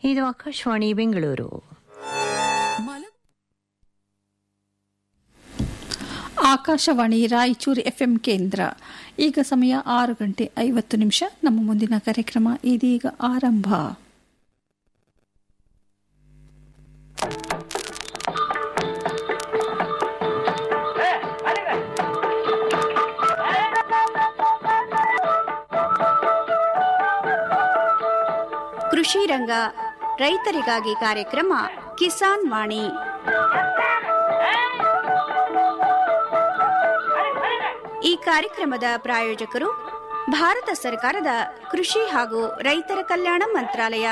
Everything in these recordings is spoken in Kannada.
ಇದು ಆಕಾಶವಾಣಿ ಬೆಂಗಳೂರು ಆಕಾಶವಾಣಿ ರಾಯಚೂರು ಎಫ್ಎಂ ಕೇಂದ್ರ ಈಗ ಸಮಯ ಆರು ಗಂಟೆ ಐವತ್ತು ನಿಮಿಷ ನಮ್ಮ ಮುಂದಿನ ಕಾರ್ಯಕ್ರಮ ಇದೀಗ ಆರಂಭ ಕೃಷಿ ರಂಗ ರೈತರಿಗಾಗಿ ಕಾರ್ಯಕ್ರಮ ಕಿಸಾನ್ ವಾಣಿ ಈ ಕಾರ್ಯಕ್ರಮದ ಪ್ರಾಯೋಜಕರು ಭಾರತ ಸರ್ಕಾರದ ಕೃಷಿ ಹಾಗೂ ರೈತರ ಕಲ್ಯಾಣ ಮಂತ್ರಾಲಯ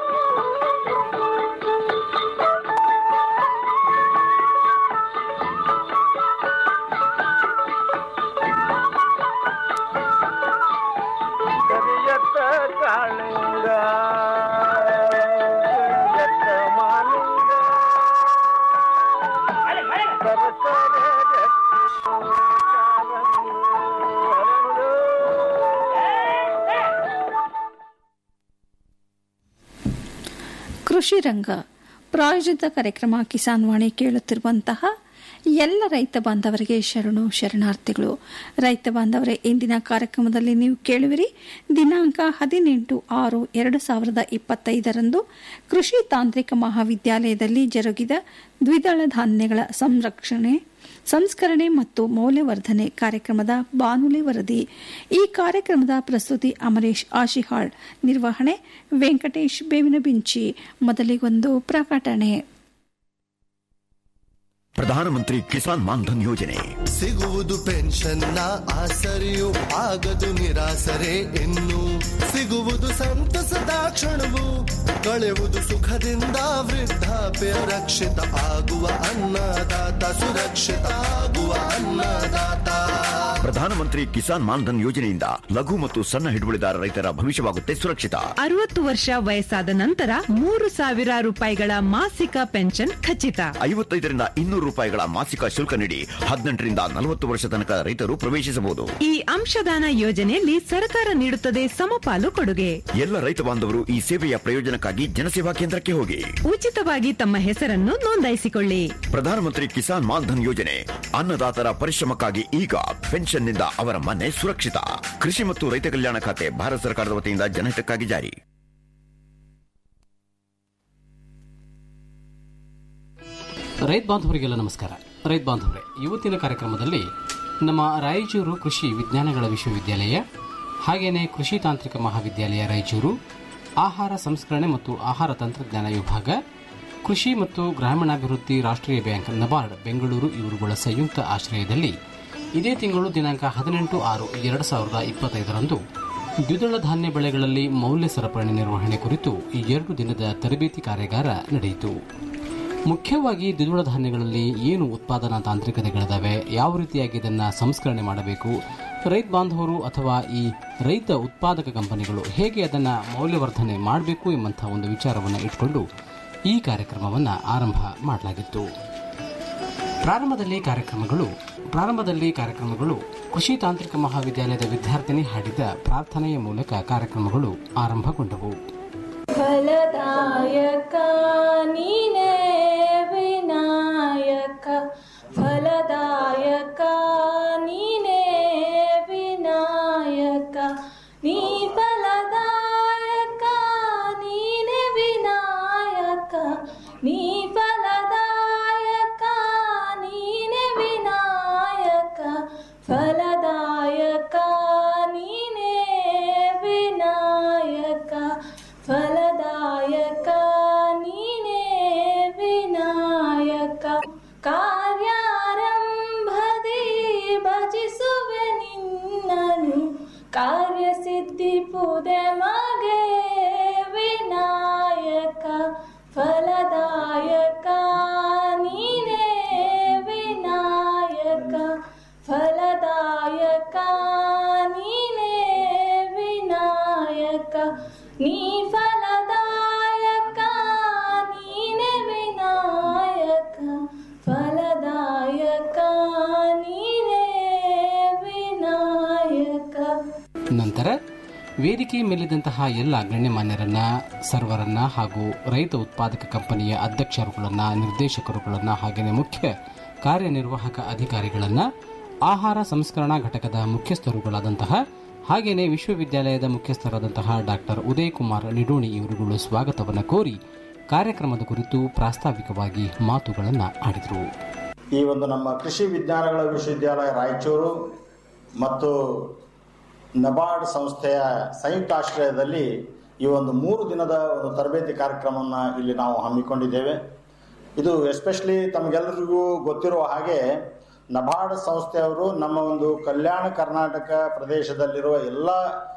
ಕರಿಯತ್ತ ಕಾಳಿಂಗ ಕರಿಯತ್ತ ಮಾಲಿಂಗ ಸರಸರ ಜಟ್ಟಿ ಕಾಲಂದು ಹರಳು. ಕೃಷಿ ರಂಗ ಪ್ರಾಯೋಜಿತ ಕಾರ್ಯಕ್ರಮ ಕಿಸಾನ್ ವಾಣಿ ಕೇಳುತ್ತಿರುವಂತಹ ಎಲ್ಲ ರೈತ ಬಾಂಧವರಿಗೆ ಶರಣು ಶರಣಾರ್ಥಿಗಳು ರೈತ ಬಾಂಧವರೇ ಇಂದಿನ ಕಾರ್ಯಕ್ರಮದಲ್ಲಿ ನೀವು ಕೇಳುವಿರಿ ದಿನಾಂಕ ಹದಿನೆಂಟು ಆರು ಎರಡು ಸಾವಿರದ ಇಪ್ಪತ್ತೈದರಂದು ಕೃಷಿ ತಾಂತ್ರಿಕ ಮಹಾವಿದ್ಯಾಲಯದಲ್ಲಿ ಜರುಗಿದ ದ್ವಿದಳ ಧಾನ್ಯಗಳ ಸಂರಕ್ಷಣೆ ಸಂಸ್ಕರಣೆ ಮತ್ತು ಮೌಲ್ಯವರ್ಧನೆ ಕಾರ್ಯಕ್ರಮದ ಬಾನುಲಿ ವರದಿ ಈ ಕಾರ್ಯಕ್ರಮದ ಪ್ರಸ್ತುತಿ ಅಮರೇಶ್ ಆಶಿಹಾಳ್ ನಿರ್ವಹಣೆ ವೆಂಕಟೇಶ್ ಬೇವಿನಬಿಂಚಿ ಮೊದಲಿಗೊಂದು ಪ್ರಕಟಣೆ ಪ್ರಧಾನಮಂತ್ರಿ ಕಿಸಾನ್ ಮಾನ್ಧನ್ ಯೋಜನೆ ಸಿಗುವುದು ಪೆನ್ಷನ್ನ ಆಸರೆಯು ಆಗದು ನಿರಾಸರೆ ಇನ್ನು ಸಿಗುವುದು ಸಂತಸದ ಕ್ಷಣವು ಕಳೆಯುವುದು ಸುಖದಿಂದ ವೃದ್ಧಾಪ್ಯ ರಕ್ಷಿತ ಆಗುವ ಅನ್ನದಾತ ಸುರಕ್ಷಿತ ಆಗುವ ಅನ್ನದಾತ ಪ್ರಧಾನಮಂತ್ರಿ ಕಿಸಾನ್ ಮಾನ್ಧನ್ ಯೋಜನೆಯಿಂದ ಲಘು ಮತ್ತು ಸಣ್ಣ ಹಿಡುವಳಿದಾರ ರೈತರ ಭವಿಷ್ಯವಾಗುತ್ತೆ ಸುರಕ್ಷಿತ ಅರವತ್ತು ವರ್ಷ ವಯಸ್ಸಾದ ನಂತರ ಮೂರು ಸಾವಿರ ರೂಪಾಯಿಗಳ ಮಾಸಿಕ ಪೆನ್ಷನ್ ಖಚಿತ ಐವತ್ತೈದರಿಂದ ಇನ್ನೂರು ರೂಪಾಯಿಗಳ ಮಾಸಿಕ ಶುಲ್ಕ ನೀಡಿ ಹದಿನೆಂಟರಿಂದ ನಲವತ್ತು ವರ್ಷ ತನಕ ರೈತರು ಪ್ರವೇಶಿಸಬಹುದು ಈ ಅಂಶದಾನ ಯೋಜನೆಯಲ್ಲಿ ಸರ್ಕಾರ ನೀಡುತ್ತದೆ ಸಮಪಾಲು ಕೊಡುಗೆ ಎಲ್ಲ ರೈತ ಬಾಂಧವರು ಈ ಸೇವೆಯ ಪ್ರಯೋಜನಕ್ಕಾಗಿ ಜನಸೇವಾ ಕೇಂದ್ರಕ್ಕೆ ಹೋಗಿ ಉಚಿತವಾಗಿ ತಮ್ಮ ಹೆಸರನ್ನು ನೋಂದಾಯಿಸಿಕೊಳ್ಳಿ ಪ್ರಧಾನಮಂತ್ರಿ ಕಿಸಾನ್ ಮಾನ್ಧನ್ ಯೋಜನೆ ಅನ್ನದಾತರ ಪರಿಶ್ರಮಕ್ಕಾಗಿ ಈಗ ಪೆನ್ಷನ್ನಿಂದ ಅವರ ಮನೆ ಸುರಕ್ಷಿತ ಕೃಷಿ ಮತ್ತು ರೈತ ಕಲ್ಯಾಣ ಖಾತೆ ಭಾರತ ಸರ್ಕಾರದ ವತಿಯಿಂದ ಜನಹಿತಕ್ಕಾಗಿ ಜಾರಿ ರೈತ ಬಾಂಧವರಿಗೆಲ್ಲ ನಮಸ್ಕಾರ ರೈತ ಬಾಂಧವರೇ ಇವತ್ತಿನ ಕಾರ್ಯಕ್ರಮದಲ್ಲಿ ನಮ್ಮ ರಾಯಚೂರು ಕೃಷಿ ವಿಜ್ಞಾನಗಳ ವಿಶ್ವವಿದ್ಯಾಲಯ ಹಾಗೆಯೇ ಕೃಷಿ ತಾಂತ್ರಿಕ ಮಹಾವಿದ್ಯಾಲಯ ರಾಯಚೂರು ಆಹಾರ ಸಂಸ್ಕರಣೆ ಮತ್ತು ಆಹಾರ ತಂತ್ರಜ್ಞಾನ ವಿಭಾಗ ಕೃಷಿ ಮತ್ತು ಗ್ರಾಮೀಣಾಭಿವೃದ್ಧಿ ರಾಷ್ಟ್ರೀಯ ಬ್ಯಾಂಕ್ ನಬಾರ್ಡ್ ಬೆಂಗಳೂರು ಇವರುಗಳ ಸಂಯುಕ್ತ ಆಶ್ರಯದಲ್ಲಿ ಇದೇ ತಿಂಗಳು ದಿನಾಂಕ ಹದಿನೆಂಟು ಆರು ಎರಡು ಸಾವಿರದ ಇಪ್ಪತ್ತೈದರಂದು ದ್ವಿದಳ ಧಾನ್ಯ ಬೆಳೆಗಳಲ್ಲಿ ಮೌಲ್ಯ ಸರಪಣಿ ನಿರ್ವಹಣೆ ಕುರಿತು ಈ ಎರಡು ದಿನದ ತರಬೇತಿ ಕಾರ್ಯಾಗಾರ ನಡೆಯಿತು ಮುಖ್ಯವಾಗಿ ದ್ವಿದಳ ಧಾನ್ಯಗಳಲ್ಲಿ ಏನು ಉತ್ಪಾದನಾ ತಾಂತ್ರಿಕತೆಗಳಿದಾವೆ ಯಾವ ರೀತಿಯಾಗಿ ಇದನ್ನು ಸಂಸ್ಕರಣೆ ಮಾಡಬೇಕು ರೈತ ಬಾಂಧವರು ಅಥವಾ ಈ ರೈತ ಉತ್ಪಾದಕ ಕಂಪನಿಗಳು ಹೇಗೆ ಅದನ್ನು ಮೌಲ್ಯವರ್ಧನೆ ಮಾಡಬೇಕು ಎಂಬಂಥ ಒಂದು ವಿಚಾರವನ್ನು ಇಟ್ಕೊಂಡು ಈ ಕಾರ್ಯಕ್ರಮವನ್ನು ಆರಂಭ ಮಾಡಲಾಗಿತ್ತು ಪ್ರಾರಂಭದಲ್ಲಿ ಕಾರ್ಯಕ್ರಮಗಳು ಪ್ರಾರಂಭದಲ್ಲಿ ಕಾರ್ಯಕ್ರಮಗಳು ಕೃಷಿ ತಾಂತ್ರಿಕ ಮಹಾವಿದ್ಯಾಲಯದ ವಿದ್ಯಾರ್ಥಿನಿ ಹಾಡಿದ ಪ್ರಾರ್ಥನೆಯ ಮೂಲಕ ಕಾರ್ಯಕ್ರಮಗಳು ಆರಂಭಗೊಂಡವು ಫಲದಾಯಕ ನೀನೇ ವಿನಾಯಕ ಫಲದಾಯಕ ನೀನೇ ವಿನಾಯಕ ನೀ ಫಲದಾಯಕ ನೀನೇ ವಿನಾಯಕ ನೀ ಫಲದಾಯಕ ನೀನೇ ವಿನಾಯಕ ಫಲದಾಯಕ ನೀನೇ ವಿನಾಯಕ ಫಲದಾಯಕ ನೀನೇ ವಿನಾಯಕ ಕಾರ್ಯಾರಂಭದಿ ಭಜಿಸುವೆ ನಿನ್ನನು ಕಾರ್ಯಸಿದ್ಧಿ ಪುದೆ ಮಗೆ ವಿನಾಯಕ ಫಲದಾಯಕ ನೀನೇ ವಿನಾಯಕ ಫಲದಾಯಕ ನೀನೇ ವಿನಾಯಕ ನೀ ಫಲದಾಯಕ ನೀನೇ ವಿನಾಯಕ ಫಲದಾಯಕ ನೀನೇ ವಿನಾಯಕ ನಂತರ ವೇದಿಕೆ ಮೇಲಿದ್ದಂತಹ ಎಲ್ಲ ಗಣ್ಯಮಾನ್ಯರನ್ನ ಸರ್ವರನ್ನ ಹಾಗೂ ರೈತ ಉತ್ಪಾದಕ ಕಂಪನಿಯ ಅಧ್ಯಕ್ಷರುಗಳನ್ನ ನಿರ್ದೇಶಕರುಗಳನ್ನ ಹಾಗೆಯೇ ಮುಖ್ಯ ಕಾರ್ಯನಿರ್ವಾಹಕ ಅಧಿಕಾರಿಗಳನ್ನ ಆಹಾರ ಸಂಸ್ಕರಣಾ ಘಟಕದ ಮುಖ್ಯಸ್ಥರುಗಳಾದಂತಹ ಹಾಗೆಯೇ ವಿಶ್ವವಿದ್ಯಾಲಯದ ಮುಖ್ಯಸ್ಥರಾದಂತಹ ಡಾಕ್ಟರ್ ಉದಯ್ ಕುಮಾರ್ ನಿಡೋಣಿ ಇವರುಗಳು ಸ್ವಾಗತವನ್ನು ಕೋರಿ ಕಾರ್ಯಕ್ರಮದ ಕುರಿತು ಪ್ರಾಸ್ತಾವಿಕವಾಗಿ ಮಾತುಗಳನ್ನು ಆಡಿದರು ಈ ಒಂದು ನಮ್ಮ ಕೃಷಿ ವಿಜ್ಞಾನಗಳ ವಿಶ್ವವಿದ್ಯಾಲಯ ರಾಯಚೂರು ಮತ್ತು ನಬಾರ್ಡ್ ಸಂಸ್ಥೆಯ ಸಂಯುಕ್ತ ಆಶ್ರಯದಲ್ಲಿ ಈ ಒಂದು ಮೂರು ದಿನದ ಒಂದು ತರಬೇತಿ ಕಾರ್ಯಕ್ರಮವನ್ನು ಇಲ್ಲಿ ನಾವು ಹಮ್ಮಿಕೊಂಡಿದ್ದೇವೆ ಇದು ಎಸ್ಪೆಷಲಿ ತಮಗೆಲ್ಲರಿಗೂ ಗೊತ್ತಿರುವ ಹಾಗೆ ನಬಾರ್ಡ್ ಸಂಸ್ಥೆಯವರು ನಮ್ಮ ಒಂದು ಕಲ್ಯಾಣ ಕರ್ನಾಟಕ ಪ್ರದೇಶದಲ್ಲಿರುವ ಎಲ್ಲ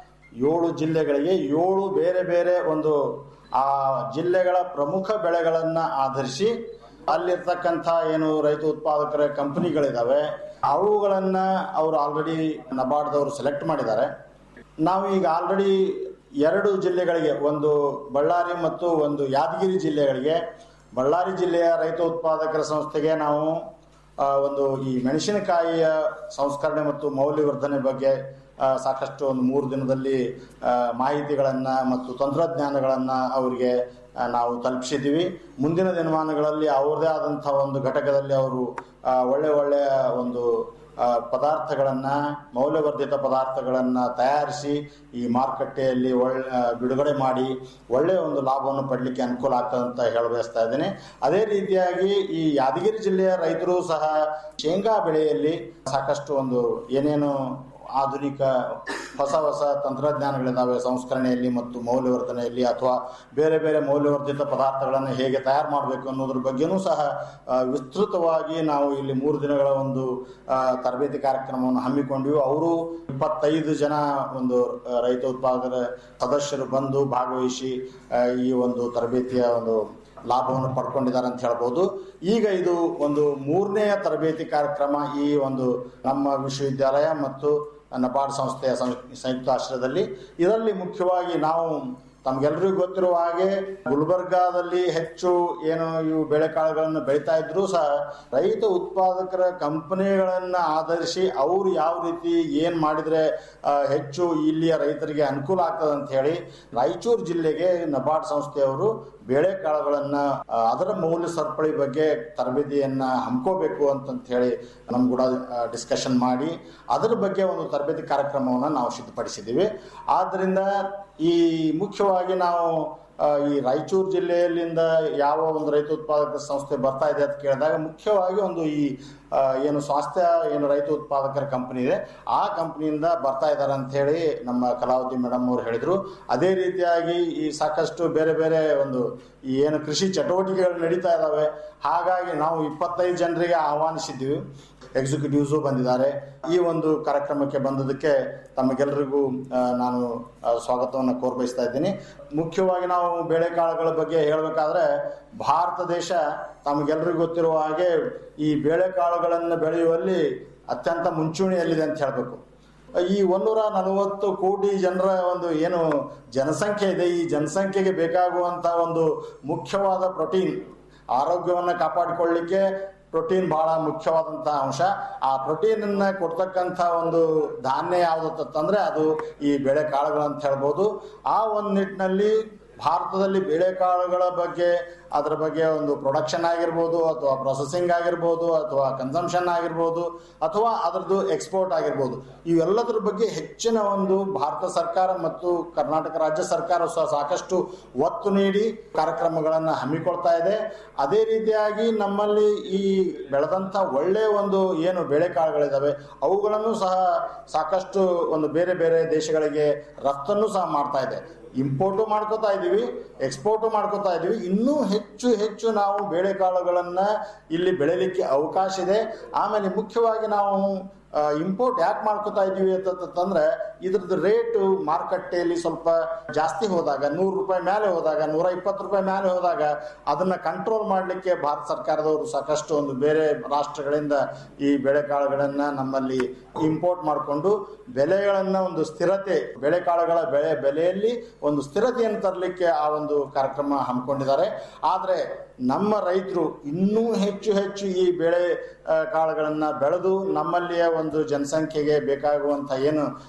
ಏಳು ಜಿಲ್ಲೆಗಳಿಗೆ ಏಳು ಬೇರೆ ಬೇರೆ ಒಂದು ಆ ಜಿಲ್ಲೆಗಳ ಪ್ರಮುಖ ಬೆಳೆಗಳನ್ನು ಆಧರಿಸಿ ಅಲ್ಲಿರ್ತಕ್ಕಂಥ ಏನು ರೈತ ಉತ್ಪಾದಕರ ಕಂಪನಿಗಳಿದ್ದಾವೆ ಅವುಗಳನ್ನ ಅವರು ಆಲ್ರೆಡಿ ನಬಾರ್ಡ್ದವರು ಸೆಲೆಕ್ಟ್ ಮಾಡಿದ್ದಾರೆ ನಾವು ಈಗ ಆಲ್ರೆಡಿ ಎರಡು ಜಿಲ್ಲೆಗಳಿಗೆ ಒಂದು ಬಳ್ಳಾರಿ ಮತ್ತು ಒಂದು ಯಾದಗಿರಿ ಜಿಲ್ಲೆಗಳಿಗೆ ಬಳ್ಳಾರಿ ಜಿಲ್ಲೆಯ ರೈತ ಉತ್ಪಾದಕರ ಸಂಸ್ಥೆಗೆ ನಾವು ಆ, ಒಂದು ಈ ಮೆಣಸಿನಕಾಯಿಯ ಸಂಸ್ಕರಣೆ ಮತ್ತು ಮೌಲ್ಯವರ್ಧನೆ ಬಗ್ಗೆ ಆ, ಸಾಕಷ್ಟು ಒಂದು ಮೂರು ದಿನದಲ್ಲಿ ಮಾಹಿತಿಗಳನ್ನು ಮತ್ತು ತಂತ್ರಜ್ಞಾನಗಳನ್ನು ಅವರಿಗೆ ಆ, ನಾವು ತಲುಪಿಸಿದ್ದೀವಿ ಮುಂದಿನ ದಿನಮಾನಗಳಲ್ಲಿ ಅವ್ರದೇ ಆದಂಥ ಒಂದು ಘಟಕದಲ್ಲಿ ಅವರು ಆ, ಒಳ್ಳೆ ಒಳ್ಳೆಯ ಒಂದು ಪದಾರ್ಥಗಳನ್ನು ಮೌಲ್ಯವರ್ಧಿತ ಪದಾರ್ಥಗಳನ್ನು ತಯಾರಿಸಿ ಈ ಮಾರುಕಟ್ಟೆಯಲ್ಲಿ ಒಳ್ಳೆ ಆ, ಬಿಡುಗಡೆ ಮಾಡಿ ಒಳ್ಳೆಯ ಒಂದು ಲಾಭವನ್ನು ಪಡಲಿಕ್ಕೆ ಅನುಕೂಲ ಆಗ್ತದೆ ಅಂತ ಹೇಳ ಬಯಸ್ತಾ ಇದ್ದೇನೆ ಅದೇ ರೀತಿಯಾಗಿ ಈ ಯಾದಗಿರಿ ಜಿಲ್ಲೆಯ ರೈತರು ಸಹ ಶೇಂಗಾ ಬೆಳೆಯಲ್ಲಿ ಸಾಕಷ್ಟು ಒಂದು ಏನೇನು ಆಧುನಿಕ ಹೊಸ ಹೊಸ ತಂತ್ರಜ್ಞಾನಗಳಿದ್ದಾವೆ ಸಂಸ್ಕರಣೆಯಲ್ಲಿ ಮತ್ತು ಮೌಲ್ಯವರ್ಧನೆಯಲ್ಲಿ ಅಥವಾ ಬೇರೆ ಬೇರೆ ಮೌಲ್ಯವರ್ಧಿತ ಪದಾರ್ಥಗಳನ್ನು ಹೇಗೆ ತಯಾರು ಮಾಡಬೇಕು ಅನ್ನೋದ್ರ ಬಗ್ಗೆನೂ ಸಹ ಆ, ವಿಸ್ತೃತವಾಗಿ ನಾವು ಇಲ್ಲಿ ಮೂರು ದಿನಗಳ ಒಂದು ಆ, ತರಬೇತಿ ಕಾರ್ಯಕ್ರಮವನ್ನು ಹಮ್ಮಿಕೊಂಡಿವಿ ಅವರು ಇಪ್ಪತ್ತೈದು ಜನ ಒಂದು ಆ, ರೈತ ಉತ್ಪಾದಕರ ಸದಸ್ಯರು ಬಂದು ಭಾಗವಹಿಸಿ ಆ, ಈ ಒಂದು ತರಬೇತಿಯ ಒಂದು ಲಾಭವನ್ನು ಪಡ್ಕೊಂಡಿದ್ದಾರೆ ಅಂತ ಹೇಳ್ಬೋದು ಈಗ ಇದು ಒಂದು ಮೂರನೆಯ ತರಬೇತಿ ಕಾರ್ಯಕ್ರಮ ಈ ಒಂದು ನಮ್ಮ ವಿಶ್ವವಿದ್ಯಾಲಯ ಮತ್ತು ನಬಾರ್ಡ್ ಸಂಸ್ಥೆಯ ಸಂ- ಸಂಯುಕ್ತ ಆಶ್ರಯದಲ್ಲಿ ಇದರಲ್ಲಿ ಮುಖ್ಯವಾಗಿ ನಾವು ತಮ್ಗೆಲ್ರಿಗೂ ಗೊತ್ತಿರುವ ಹಾಗೆ ಗುಲ್ಬರ್ಗಾದಲ್ಲಿ ಹೆಚ್ಚು ಏನು ಇವು ಬೆಳೆಕಾಳುಗಳನ್ನು ಬೆಳೀತಾ ಇದ್ರು ಸಹ ರೈತ ಉತ್ಪಾದಕರ ಕಂಪನಿಗಳನ್ನ ಆಧರಿಸಿ ಅವರು ಯಾವ ರೀತಿ ಏನ್ ಮಾಡಿದ್ರೆ ಆ, ಹೆಚ್ಚು ಇಲ್ಲಿಯ ರೈತರಿಗೆ ಅನುಕೂಲ ಆಗ್ತದೆ ಅಂತ ಹೇಳಿ ರಾಯಚೂರು ಜಿಲ್ಲೆಗೆ ನಬಾರ್ಡ್ ಸಂಸ್ಥೆಯವರು ಬೇಳೆಕಾಳುಗಳನ್ನ ಆ, ಅದರ ಮೌಲ್ಯ ಸರಪಳಿ ಬಗ್ಗೆ ತರಬೇತಿಯನ್ನ ಹಮ್ಕೋಬೇಕು ಅಂತಂತ ಹೇಳಿ ನಮ್ ಕೂಡ ಡಿಸ್ಕಷನ್ ಮಾಡಿ ಅದರ ಬಗ್ಗೆ ಒಂದು ತರಬೇತಿ ಕಾರ್ಯಕ್ರಮವನ್ನು ನಾವು ಸಿದ್ಧಪಡಿಸಿದ್ದೀವಿ ಆದ್ದರಿಂದ ಈ ಮುಖ್ಯವಾಗಿ ನಾವು ಆ, ಈ ರಾಯಚೂರು ಜಿಲ್ಲೆಯಲ್ಲಿಂದ ಯಾವ ಒಂದು ರೈತ ಉತ್ಪಾದಕ ಸಂಸ್ಥೆ ಬರ್ತಾ ಇದೆ ಅಂತ ಕೇಳಿದಾಗ ಮುಖ್ಯವಾಗಿ ಒಂದು ಈ ಆ, ಏನು ಸ್ವಾಸ್ಥ್ಯ ಏನು ರೈತ ಉತ್ಪಾದಕರ ಕಂಪನಿ ಇದೆ ಆ ಕಂಪನಿಯಿಂದ ಬರ್ತಾ ಇದ್ದಾರೆ ಅಂತ ಹೇಳಿ ನಮ್ಮ ಕಲಾವತಿ ಮೇಡಮ್ ಅವರು ಹೇಳಿದ್ರು ಅದೇ ರೀತಿಯಾಗಿ ಈ ಸಾಕಷ್ಟು ಬೇರೆ ಬೇರೆ ಒಂದು ಈ ಏನು ಕೃಷಿ ಚಟುವಟಿಕೆಗಳು ನಡೀತಾ ಇದ್ದಾವೆ ಹಾಗಾಗಿ ನಾವು ಇಪ್ಪತ್ತೈದು ಜನರಿಗೆ ಆಹ್ವಾನಿಸಿದ್ದೀವಿ ಎಕ್ಸಿಕ್ಯೂಟಿವ್ಸು ಬಂದಿದ್ದಾರೆ ಈ ಒಂದು ಕಾರ್ಯಕ್ರಮಕ್ಕೆ ಬಂದದಕ್ಕೆ ತಮಗೆಲ್ಲರಿಗೂ ಆ, ನಾನು ಆ, ಸ್ವಾಗತವನ್ನು ಕೋರ್ಬಯಸ್ತಾ ಇದ್ದೀನಿ ಮುಖ್ಯವಾಗಿ ನಾವು ಬೇಳೆಕಾಳುಗಳ ಬಗ್ಗೆ ಹೇಳಬೇಕಾದ್ರೆ ಭಾರತ ದೇಶ ತಮಗೆಲ್ಲರಿಗೂ ಗೊತ್ತಿರುವ ಹಾಗೆ ಈ ಬೇಳೆಕಾಳುಗಳನ್ನು ಬೆಳೆಯುವಲ್ಲಿ ಅತ್ಯಂತ ಮುಂಚೂಣಿಯಲ್ಲಿದೆ ಅಂತ ಹೇಳಬೇಕು ಈ ಒಂದೂರ ನಲವತ್ತು ಕೋಟಿ ಜನರ ಒಂದು ಏನು ಜನಸಂಖ್ಯೆ ಇದೆ ಈ ಜನಸಂಖ್ಯೆಗೆ ಬೇಕಾಗುವಂತ ಒಂದು ಮುಖ್ಯವಾದ ಪ್ರೋಟೀನ್ ಆರೋಗ್ಯವನ್ನು ಕಾಪಾಡಿಕೊಳ್ಳಿಕ್ಕೆ ಪ್ರೋಟೀನ್ ಬಹಳ ಮುಖ್ಯವಾದಂಥ ಅಂಶ ಆ ಪ್ರೋಟೀನ್ ಅನ್ನ ಕೊಡ್ತಕ್ಕಂಥ ಒಂದು ಧಾನ್ಯ ಯಾವ್ದಂತಂದ್ರೆ ಅದು ಈ ಬೇಳೆಕಾಳುಗಳು ಅಂತ ಹೇಳ್ಬೋದು ಆ ಒಂದು ನಿಟ್ಟಿನಲ್ಲಿ ಭಾರತದಲ್ಲಿ ಬೇಳೆಕಾಳುಗಳ ಬಗ್ಗೆ ಅದರ ಬಗ್ಗೆ ಒಂದು ಪ್ರೊಡಕ್ಷನ್ ಆಗಿರ್ಬೋದು ಅಥವಾ ಪ್ರೊಸೆಸಿಂಗ್ ಆಗಿರ್ಬೋದು ಅಥವಾ ಕನ್ಸಂಪ್ಷನ್ ಆಗಿರ್ಬೋದು ಅಥವಾ ಅದರದ್ದು ಎಕ್ಸ್ಪೋರ್ಟ್ ಆಗಿರ್ಬೋದು ಇವೆಲ್ಲದರ ಬಗ್ಗೆ ಹೆಚ್ಚಿನ ಒಂದು ಭಾರತ ಸರ್ಕಾರ ಮತ್ತು ಕರ್ನಾಟಕ ರಾಜ್ಯ ಸರ್ಕಾರ ಸಹ ಸಾಕಷ್ಟು ಒತ್ತು ನೀಡಿ ಕಾರ್ಯಕ್ರಮಗಳನ್ನು ಹಮ್ಮಿಕೊಳ್ತಾ ಇದೆ ಅದೇ ರೀತಿಯಾಗಿ ನಮ್ಮಲ್ಲಿ ಈ ಬೆಳೆದಂಥ ಒಳ್ಳೆಯ ಒಂದು ಏನು ಬೇಳೆಕಾಳುಗಳಿದ್ದಾವೆ ಅವುಗಳನ್ನು ಸಹ ಸಾಕಷ್ಟು ಒಂದು ಬೇರೆ ಬೇರೆ ದೇಶಗಳಿಗೆ ರಫ್ತನ್ನು ಸಹ ಮಾಡ್ತಾ ಇದೆ ಇಂಪೋರ್ಟು ಮಾಡ್ಕೋತಾ ಇದ್ದೀವಿ ಎಕ್ಸ್ಪೋರ್ಟು ಮಾಡ್ಕೋತಾ ಇದ್ದೀವಿ ಇನ್ನೂ ಹೆಚ್ಚು ಹೆಚ್ಚು ನಾವು ಬೇಳೆಕಾಳುಗಳನ್ನ ಇಲ್ಲಿ ಬೆಳೆಯಲಿಕ್ಕೆ ಅವಕಾಶ ಇದೆ ಆಮೇಲೆ ಮುಖ್ಯವಾಗಿ ನಾವು ಇಂಪೋರ್ಟ್ ಯಾಕೆ ಮಾಡ್ಕೋತಾ ಇದ್ದೀವಿ ಅಂತಂದ್ರೆ ಇದ್ರದ್ದು ರೇಟು ಮಾರುಕಟ್ಟೆಯಲ್ಲಿ ಸ್ವಲ್ಪ ಜಾಸ್ತಿ ಹೋದಾಗ ನೂರು ರೂಪಾಯಿ ಮೇಲೆ ಹೋದಾಗ ನೂರ ಇಪ್ಪತ್ತು ರೂಪಾಯಿ ಮೇಲೆ ಹೋದಾಗ ಅದನ್ನ ಕಂಟ್ರೋಲ್ ಮಾಡಲಿಕ್ಕೆ ಭಾರತ ಸರ್ಕಾರದವರು ಸಾಕಷ್ಟು ಒಂದು ಬೇರೆ ರಾಷ್ಟ್ರಗಳಿಂದ ಈ ಬೆಳೆಕಾಳುಗಳನ್ನ ನಮ್ಮಲ್ಲಿ ಇಂಪೋರ್ಟ್ ಮಾಡಿಕೊಂಡು ಬೆಲೆಗಳನ್ನ ಒಂದು ಸ್ಥಿರತೆ ಬೆಳೆಕಾಳುಗಳ ಬೆಳೆ ಬೆಲೆಯಲ್ಲಿ ಒಂದು ಸ್ಥಿರತೆಯನ್ನು ತರಲಿಕ್ಕೆ ಆ ಒಂದು ಕಾರ್ಯಕ್ರಮ ಹಮ್ಮಿಕೊಂಡಿದ್ದಾರೆ ಆದರೆ ನಮ್ಮ ರೈತರು ಇನ್ನೂ ಹೆಚ್ಚು ಹೆಚ್ಚು ಈ ಬೆಳೆ ಆ, ಕಾಳುಗಳನ್ನ ಬೆಳೆದು ನಮ್ಮಲ್ಲಿಯ ಒಂದು ಜನಸಂಖ್ಯೆಗೆ ಬೇಕಾಗುವಂತ ಏನು ಆಹಾರ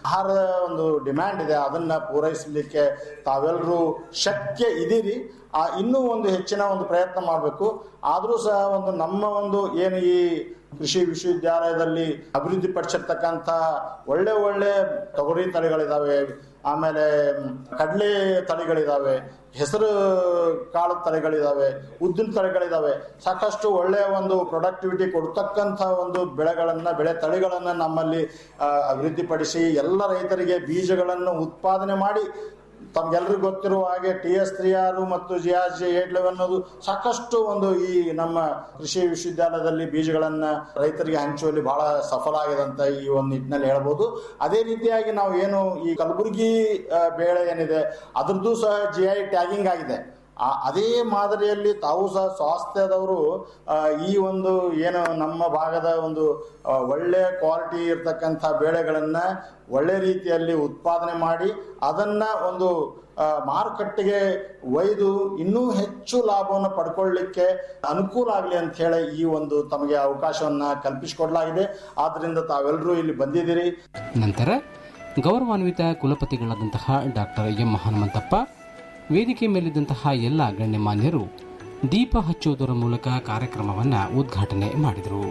ಒಂದು ಡಿಮ್ಯಾಂಡ್ ಇದೆ ಅದನ್ನ ಪೂರೈಸಲಿಕ್ಕೆ ತಾವೆಲ್ಲರೂ ಶಕ್ಯ ಇದೀರಿ ಆ ಇನ್ನೂ ಒಂದು ಹೆಚ್ಚಿನ ಒಂದು ಪ್ರಯತ್ನ ಮಾಡಬೇಕು ಆದರೂ ಸಹ ಒಂದು ನಮ್ಮ ಒಂದು ಏನು ಈ ಕೃಷಿ ವಿಶ್ವವಿದ್ಯಾಲಯದಲ್ಲಿ ಅಭಿವೃದ್ಧಿ ಪಡಿಸಿರ್ತಕ್ಕಂಥ ಒಳ್ಳೆ ಒಳ್ಳೆ ತೊಗರಿ ತಳಿಗಳಿದಾವೆ ಆಮೇಲೆ ಕಡಲೆ ತಳಿಗಳಿದಾವೆ ಹೆಸರು ಕಾಳು ತಳಿಗಳಿದಾವೆ ಉದ್ದಿನ ತಳಿಗಳಿದಾವೆ ಸಾಕಷ್ಟು ಒಳ್ಳೆಯ ಒಂದು ಪ್ರೊಡಕ್ಟಿವಿಟಿ ಕೊಡ್ತಕ್ಕಂಥ ಒಂದು ಬೆಳೆಗಳನ್ನ ಬೆಳೆ ತಳಿಗಳನ್ನ ನಮ್ಮಲ್ಲಿ ಆ, ಅಭಿವೃದ್ಧಿಪಡಿಸಿ ಎಲ್ಲ ರೈತರಿಗೆ ಬೀಜಗಳನ್ನು ಉತ್ಪಾದನೆ ಮಾಡಿ ತಮ್ಗೆಲ್ರಿಗೂ ಗೊತ್ತಿರುವ ಹಾಗೆ ಟಿ ಎಸ್ ತ್ರೀ ಆರು ಮತ್ತು G R G eight eleven ಅನ್ನೋದು ಸಾಕಷ್ಟು ಒಂದು ಈ ನಮ್ಮ ಕೃಷಿ ವಿಶ್ವವಿದ್ಯಾಲಯದಲ್ಲಿ ಬೀಜಗಳನ್ನ ರೈತರಿಗೆ ಹಂಚುವಲ್ಲಿ ಬಹಳ ಸಫಲ ಆಗಿದೆ ಅಂತ ಈ ಒಂದು ನಿಟ್ಟಿನಲ್ಲಿ ಹೇಳ್ಬೋದು ಅದೇ ರೀತಿಯಾಗಿ ನಾವು ಏನು ಈ ಕಲಬುರಗಿ ಆ, ಬೇಳೆ ಏನಿದೆ ಅದ್ರದ್ದು ಸಹ ಜಿ ಐ ಟ್ಯಾಗಿಂಗ್ ಆಗಿದೆ ಆ- ಅದೇ ಮಾದರಿಯಲ್ಲಿ ತಾವು ಸಹ ಸ್ವಾಸ್ಥ್ಯದವರು ಆ, ಈ ಒಂದು ಏನು ನಮ್ಮ ಭಾಗದ ಒಂದು ಆ, ಒಳ್ಳೆ ಕ್ವಾಲಿಟಿ ಇರ್ತಕ್ಕಂಥ ಬೇಳೆಗಳನ್ನ ಒಳ್ಳೆ ರೀತಿಯಲ್ಲಿ ಉತ್ಪಾದನೆ ಮಾಡಿ ಅದನ್ನ ಒಂದು ಆ, ಮಾರುಕಟ್ಟೆಗೆ ಒಯ್ದು ಇನ್ನೂ ಹೆಚ್ಚು ಲಾಭವನ್ನು ಪಡ್ಕೊಳ್ಳಿಕ್ಕೆ ಅನುಕೂಲ ಆಗಲಿ ಅಂತ ಹೇಳಿ ಈ ಒಂದು ತಮಗೆ ಅವಕಾಶವನ್ನ ಕಲ್ಪಿಸಿಕೊಡ್ಲಾಗಿದೆ ಆದ್ರಿಂದ ತಾವೆಲ್ಲರೂ ಇಲ್ಲಿ ಬಂದಿದ್ದೀರಿ ನಂತರ ಗೌರವಾನ್ವಿತ ಕುಲಪತಿಗಳಾದಂತಹ ಡಾಕ್ಟರ್ ಎಂ ಹನುಮಂತಪ್ಪ ವೇದಿಕೆ ಮೇಲಿದ್ದಂತಹ ಎಲ್ಲ ಗಣ್ಯಮಾನ್ಯರು ದೀಪ ಹಚ್ಚುವುದರ ಮೂಲಕ ಕಾರ್ಯಕ್ರಮವನ್ನು ಉದ್ಘಾಟನೆ ಮಾಡಿದರು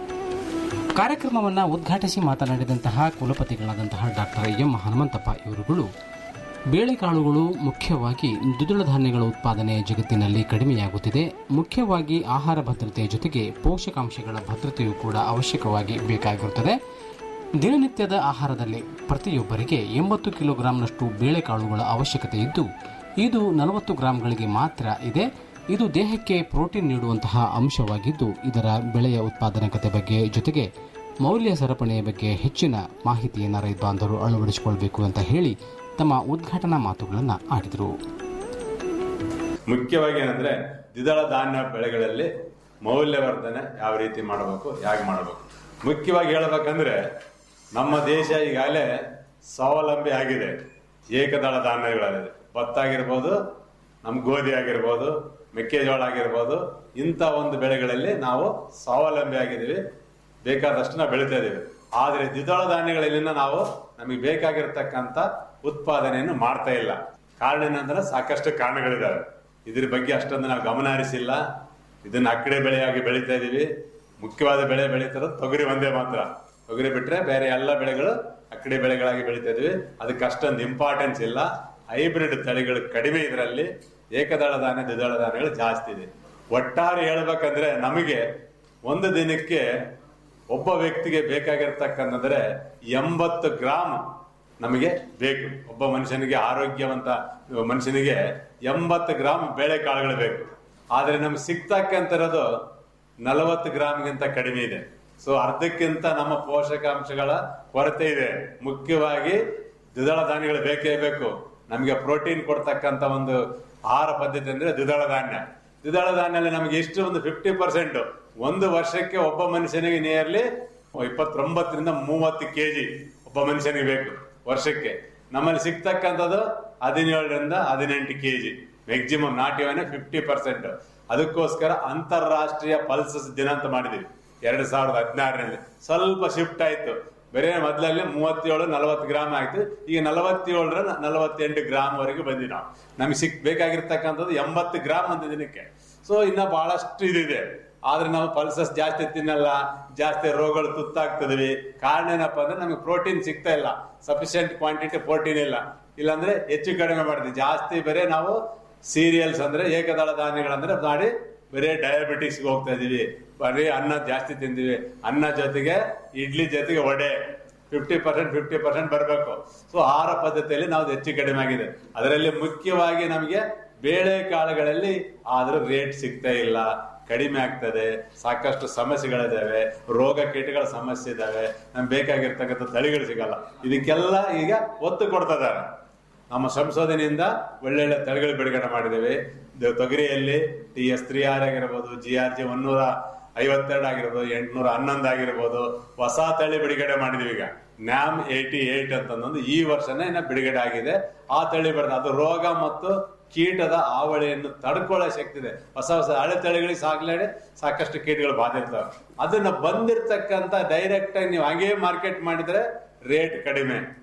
ಕಾರ್ಯಕ್ರಮವನ್ನು ಉದ್ಘಾಟಿಸಿ ಮಾತನಾಡಿದಂತಹ ಕುಲಪತಿಗಳಾದಂತಹ ಡಾಕ್ಟರ್ ಎಂ ಹನುಮಂತಪ್ಪ ಇವರುಗಳು ಬೇಳೆಕಾಳುಗಳು ಮುಖ್ಯವಾಗಿ ದ್ವಿದಳ ಧಾನ್ಯಗಳ ಉತ್ಪಾದನೆ ಜಗತ್ತಿನಲ್ಲಿ ಕಡಿಮೆಯಾಗುತ್ತಿದೆ ಮುಖ್ಯವಾಗಿ ಆಹಾರ ಭದ್ರತೆಯ ಜೊತೆಗೆ ಪೋಷಕಾಂಶಗಳ ಭದ್ರತೆಯೂ ಕೂಡ ಅವಶ್ಯಕವಾಗಿ ಬೇಕಾಗಿರುತ್ತದೆ ದಿನನಿತ್ಯದ ಆಹಾರದಲ್ಲಿ ಪ್ರತಿಯೊಬ್ಬರಿಗೆ ಎಂಬತ್ತು ಕಿಲೋಗ್ರಾಂನಷ್ಟು ಬೇಳೆಕಾಳುಗಳ ಅವಶ್ಯಕತೆ ಇದ್ದು ಇದು ನಲವತ್ತು ಗ್ರಾಂಗಳಿಗೆ ಮಾತ್ರ ಇದೆ ಇದು ದೇಹಕ್ಕೆ ಪ್ರೋಟೀನ್ ನೀಡುವಂತಹ ಅಂಶವಾಗಿದ್ದು ಇದರ ಬೆಳೆಯ ಉತ್ಪಾದನಕತೆ ಬಗ್ಗೆ ಜೊತೆಗೆ ಮೌಲ್ಯ ಸರಪಣಿಯ ಬಗ್ಗೆ ಹೆಚ್ಚಿನ ಮಾಹಿತಿಯನ್ನು ರೈತ ಬಾಂಧವರು ಅಳವಡಿಸಿಕೊಳ್ಬೇಕು ಅಂತ ಹೇಳಿ ತಮ್ಮ ಉದ್ಘಾಟನಾ ಮಾತುಗಳನ್ನು ಆಡಿದರು ಮುಖ್ಯವಾಗಿ ಏನಂದ್ರೆ ದ್ವಿದಳ ಧಾನ್ಯ ಬೆಳೆಗಳಲ್ಲಿ ಮೌಲ್ಯವರ್ಧನೆ ಯಾವ ರೀತಿ ಮಾಡಬೇಕು ಹೇಗೆ ಮಾಡಬೇಕು ಮುಖ್ಯವಾಗಿ ಹೇಳ್ಬೇಕಂದ್ರೆ ನಮ್ಮ ದೇಶ ಈಗಾಗಲೇ ಸ್ವಾವಲಂಬಿ ಆಗಿದೆ ಏಕದಳ ಧಾನ್ಯಗಳಲ್ಲಿ ಭತ್ತ ಆಗಿರ್ಬೋದು ನಮ್ಮ ಗೋಧಿ ಆಗಿರ್ಬೋದು ಮೆಕ್ಕೆಜೋಳ ಆಗಿರ್ಬೋದು ಇಂಥ ಒಂದು ಬೆಳೆಗಳಲ್ಲಿ ನಾವು ಸ್ವಾವಲಂಬಿ ಆಗಿದ್ದೀವಿ ಬೇಕಾದಷ್ಟು ನಾವು ಬೆಳಿತಾ ಇದೀವಿ ಆದ್ರೆ ದ್ವಿದಳ ಧಾನ್ಯಗಳಲ್ಲಿನ ನಾವು ನಮಗೆ ಬೇಕಾಗಿರ್ತಕ್ಕಂಥ ಉತ್ಪಾದನೆಯನ್ನು ಮಾಡ್ತಾ ಇಲ್ಲ ಕಾರಣ ಏನಂದ್ರೆ ಸಾಕಷ್ಟು ಕಾರಣಗಳಿದಾವೆ ಇದ್ರ ಬಗ್ಗೆ ಅಷ್ಟೊಂದು ನಾವು ಗಮನ ಹರಿಸಿಲ್ಲ ಇದನ್ನ ಅಕ್ಕಡೆ ಬೆಳೆಯಾಗಿ ಬೆಳೀತಾ ಇದೀವಿ ಮುಖ್ಯವಾದ ಬೆಳೆ ಬೆಳೀತಿರೋದು ತೊಗರಿ ಒಂದೇ ಮಾತ್ರ ತೊಗರಿ ಬಿಟ್ರೆ ಬೇರೆ ಎಲ್ಲ ಬೆಳೆಗಳು ಅಕ್ಕಡೆ ಬೆಳೆಗಳಾಗಿ ಬೆಳೀತಾ ಇದೀವಿ ಅದಕ್ಕೆ ಅಷ್ಟೊಂದು ಇಂಪಾರ್ಟೆನ್ಸ್ ಇಲ್ಲ ಹೈಬ್ರಿಡ್ ತಳಿಗಳು ಕಡಿಮೆ ಇದರಲ್ಲಿ ಏಕದಳ ಧಾನ್ಯ ದ್ವಿದಳ ಧಾನ್ಯಗಳು ಜಾಸ್ತಿ ಇದೆ ಒಟ್ಟಾರೆ ಹೇಳ್ಬೇಕಂದ್ರೆ ನಮಗೆ ಒಂದು ದಿನಕ್ಕೆ ಒಬ್ಬ ವ್ಯಕ್ತಿಗೆ ಬೇಕಾಗಿರ್ತಕ್ಕಂತಂದ್ರೆ ಎಂಬತ್ತು ಗ್ರಾಮ್ ನಮಗೆ ಬೇಕು ಒಬ್ಬ ಮನುಷ್ಯನಿಗೆ ಆರೋಗ್ಯವಂತ ಮನುಷ್ಯನಿಗೆ ಎಂಬತ್ತು ಗ್ರಾಮ್ ಬೇಳೆಕಾಳುಗಳು ಬೇಕು ಆದ್ರೆ ನಮ್ಗೆ ಸಿಗ್ತಕ್ಕಂತಿರೋದು ನಲವತ್ತು ಗ್ರಾಮ್ಗಿಂತ ಕಡಿಮೆ ಇದೆ ಸೊ ಅರ್ಧಕ್ಕಿಂತ ನಮ್ಮ ಪೋಷಕಾಂಶಗಳ ಕೊರತೆ ಇದೆ ಮುಖ್ಯವಾಗಿ ದ್ವಿದಳ ಧಾನ್ಯಗಳು ಬೇಕೇ ಬೇಕು ನಮಗೆ ಪ್ರೋಟೀನ್ ಕೊಡ್ತಕ್ಕಂತ ಒಂದು ಆಹಾರ ಪದ್ಧತಿ ಅಂದ್ರೆ ದ್ವಿದಳ ಧಾನ್ಯ ದ್ವಿದಳ ಧಾನ್ಯದಲ್ಲಿ ನಮಗೆ ಎಷ್ಟು ಒಂದು ಫಿಫ್ಟಿ ಪರ್ಸೆಂಟ್ ಒಂದು ವರ್ಷಕ್ಕೆ ಒಬ್ಬ ಮನುಷ್ಯನಿಗೆ ನಿಯರ್ಲಿ ಇಪ್ಪತ್ತೊಂಬತ್ತರಿಂದ ಮೂವತ್ತು ಕೆಜಿ ಒಬ್ಬ ಮನುಷ್ಯನಿಗೆ ಬೇಕು ವರ್ಷಕ್ಕೆ ನಮ್ಮಲ್ಲಿ ಸಿಗ್ತಕ್ಕಂಥದ್ದು ಹದಿನೇಳರಿಂದ ಹದಿನೆಂಟು KG maximum not even fifty percent ಅದಕ್ಕೋಸ್ಕರ ಅಂತಾರಾಷ್ಟ್ರೀಯ ಪಲ್ಸಸ್ ದಿನ ಅಂತ ಮಾಡಿದೀವಿ ಎರಡ್ ಸಾವಿರದ ಹದಿನಾರರಲ್ಲಿ ಸ್ವಲ್ಪ ಶಿಫ್ಟ್ ಆಯ್ತು ಬೇರೆ ಮೊದಲಲ್ಲಿ ಮೂವತ್ತೇಳು ನಲವತ್ತು ಗ್ರಾಮ್ ಆಯ್ತು ಈಗ ನಲವತ್ತೇಳರ ನಲವತ್ತೆಂಟು ಗ್ರಾಮ್ ವರೆಗೆ ಬಂದ್ವಿ ನಾವು ನಮಗೆ ಸಿಕ್ ಬೇಕಾಗಿರ್ತಕ್ಕಂಥದ್ದು ಎಂಬತ್ತು ಗ್ರಾಮ್ ಒಂದು ದಿನಕ್ಕೆ ಸೊ ಇನ್ನ ಬಹಳಷ್ಟು ಇದಿದೆ ಆದ್ರೆ ನಾವು ಪಲ್ಸಸ್ ಜಾಸ್ತಿ ತಿನ್ನಲ್ಲ ಜಾಸ್ತಿ ರೋಗಗಳು ತುತ್ತಾಗ್ತದವಿ ಕಾರಣ ಏನಪ್ಪಾ ಅಂದ್ರೆ ನಮಗೆ ಪ್ರೋಟೀನ್ ಸಿಗ್ತಾ ಇಲ್ಲ ಸಫಿಶಿಯಂಟ್ ಕ್ವಾಂಟಿಟಿ ಪ್ರೋಟೀನ್ ಇಲ್ಲ ಇಲ್ಲಾಂದ್ರೆ ಹೆಚ್ಚು ಕಡಿಮೆ ಮಾಡ್ತೀವಿ ಜಾಸ್ತಿ ಬೇರೆ ನಾವು ಸೀರಿಯಲ್ಸ್ ಅಂದ್ರೆ ಏಕದಳ ಧಾನ್ಯಗಳಂದ್ರೆ ಮಾಡಿ ಬರೀ ಡಯಾಬಿಟಿಸ್ ಹೋಗ್ತಾ ಇದೀವಿ ಬರೀ ಅನ್ನ ಜಾಸ್ತಿ ತಿಂದಿವಿ ಅನ್ನ ಜೊತೆಗೆ ಇಡ್ಲಿ ಜೊತೆಗೆ vada fifty percent fifty percent ಬರಬೇಕು ಸೊ ಆಹಾರ ಪದ್ಧತಿಯಲ್ಲಿ ನಾವು ಹೆಚ್ಚು ಕಡಿಮೆ ಆಗಿದೆ ಅದರಲ್ಲಿ ಮುಖ್ಯವಾಗಿ ನಮಗೆ ಬೇಳೆ ಕಾಳುಗಳಲ್ಲಿ ಆದ್ರೂ ರೇಟ್ ಸಿಗ್ತಾ ಇಲ್ಲ ಕಡಿಮೆ ಆಗ್ತದೆ ಸಾಕಷ್ಟು ಸಮಸ್ಯೆಗಳಿದಾವೆ ರೋಗ ಕೀಟಗಳ ಸಮಸ್ಯೆ ಇದಾವೆ ನಮ್ಗೆ ಬೇಕಾಗಿರ್ತಕ್ಕಂಥ ತಳಿಗಳು ಸಿಗಲ್ಲ ಇದಕ್ಕೆಲ್ಲ ಈಗ ಒತ್ತು ಕೊಡ್ತಾ ಇದಾರೆ ನಮ್ಮ ಸಂಶೋಧನೆಯಿಂದ ಒಳ್ಳೊಳ್ಳೆ ತಳಿಗಳು ಬಿಡುಗಡೆ ಮಾಡಿದ್ದೇವೆ ಇದು ತೊಗರಿಯಲ್ಲಿ ಟಿ ಎಸ್ ತ್ರೀ ಆರ್ ಆಗಿರ್ಬೋದು ಜಿ ಆರ್ ಜಿ ಒನ್ನೂರ ಐವತ್ತೆರಡು ಆಗಿರ್ಬೋದು ಎಂಟ್ನೂರ ಹನ್ನೊಂದು ಆಗಿರ್ಬೋದು ಹೊಸ ತಳಿ ಬಿಡುಗಡೆ ಮಾಡಿದೀವಿ ಈಗ ನ್ಯಾಮ್ ಏಯ್ಟಿ ಏಟ್ ಅಂತಂದೊಂದು ಈ ವರ್ಷನೇ ಇನ್ನ ಬಿಡುಗಡೆ ಆಗಿದೆ ಆ ತಳಿ ಬರ್ತದೆ ಅದು ರೋಗ ಮತ್ತು ಕೀಟದ ಆವಳಿಯನ್ನು ತಡ್ಕೊಳ್ಳೋ ಶಕ್ತಿ ಇದೆ ಹೊಸ ಹೊಸ ಹಳೆ ತಳಿಗಳಿಗೆ ಸಾಗ್ಲಾಡಿ ಸಾಕಷ್ಟು ಕೀಟಗಳು ಬಾಧಿರ್ತವೆ ಅದನ್ನ ಬಂದಿರ್ತಕ್ಕಂಥ ಡೈರೆಕ್ಟ್ ಆಗಿ ನೀವು ಹಾಗೇ ಮಾರ್ಕೆಟ್ ಮಾಡಿದ್ರೆ ರೇಟ್ ಕಡಿಮೆ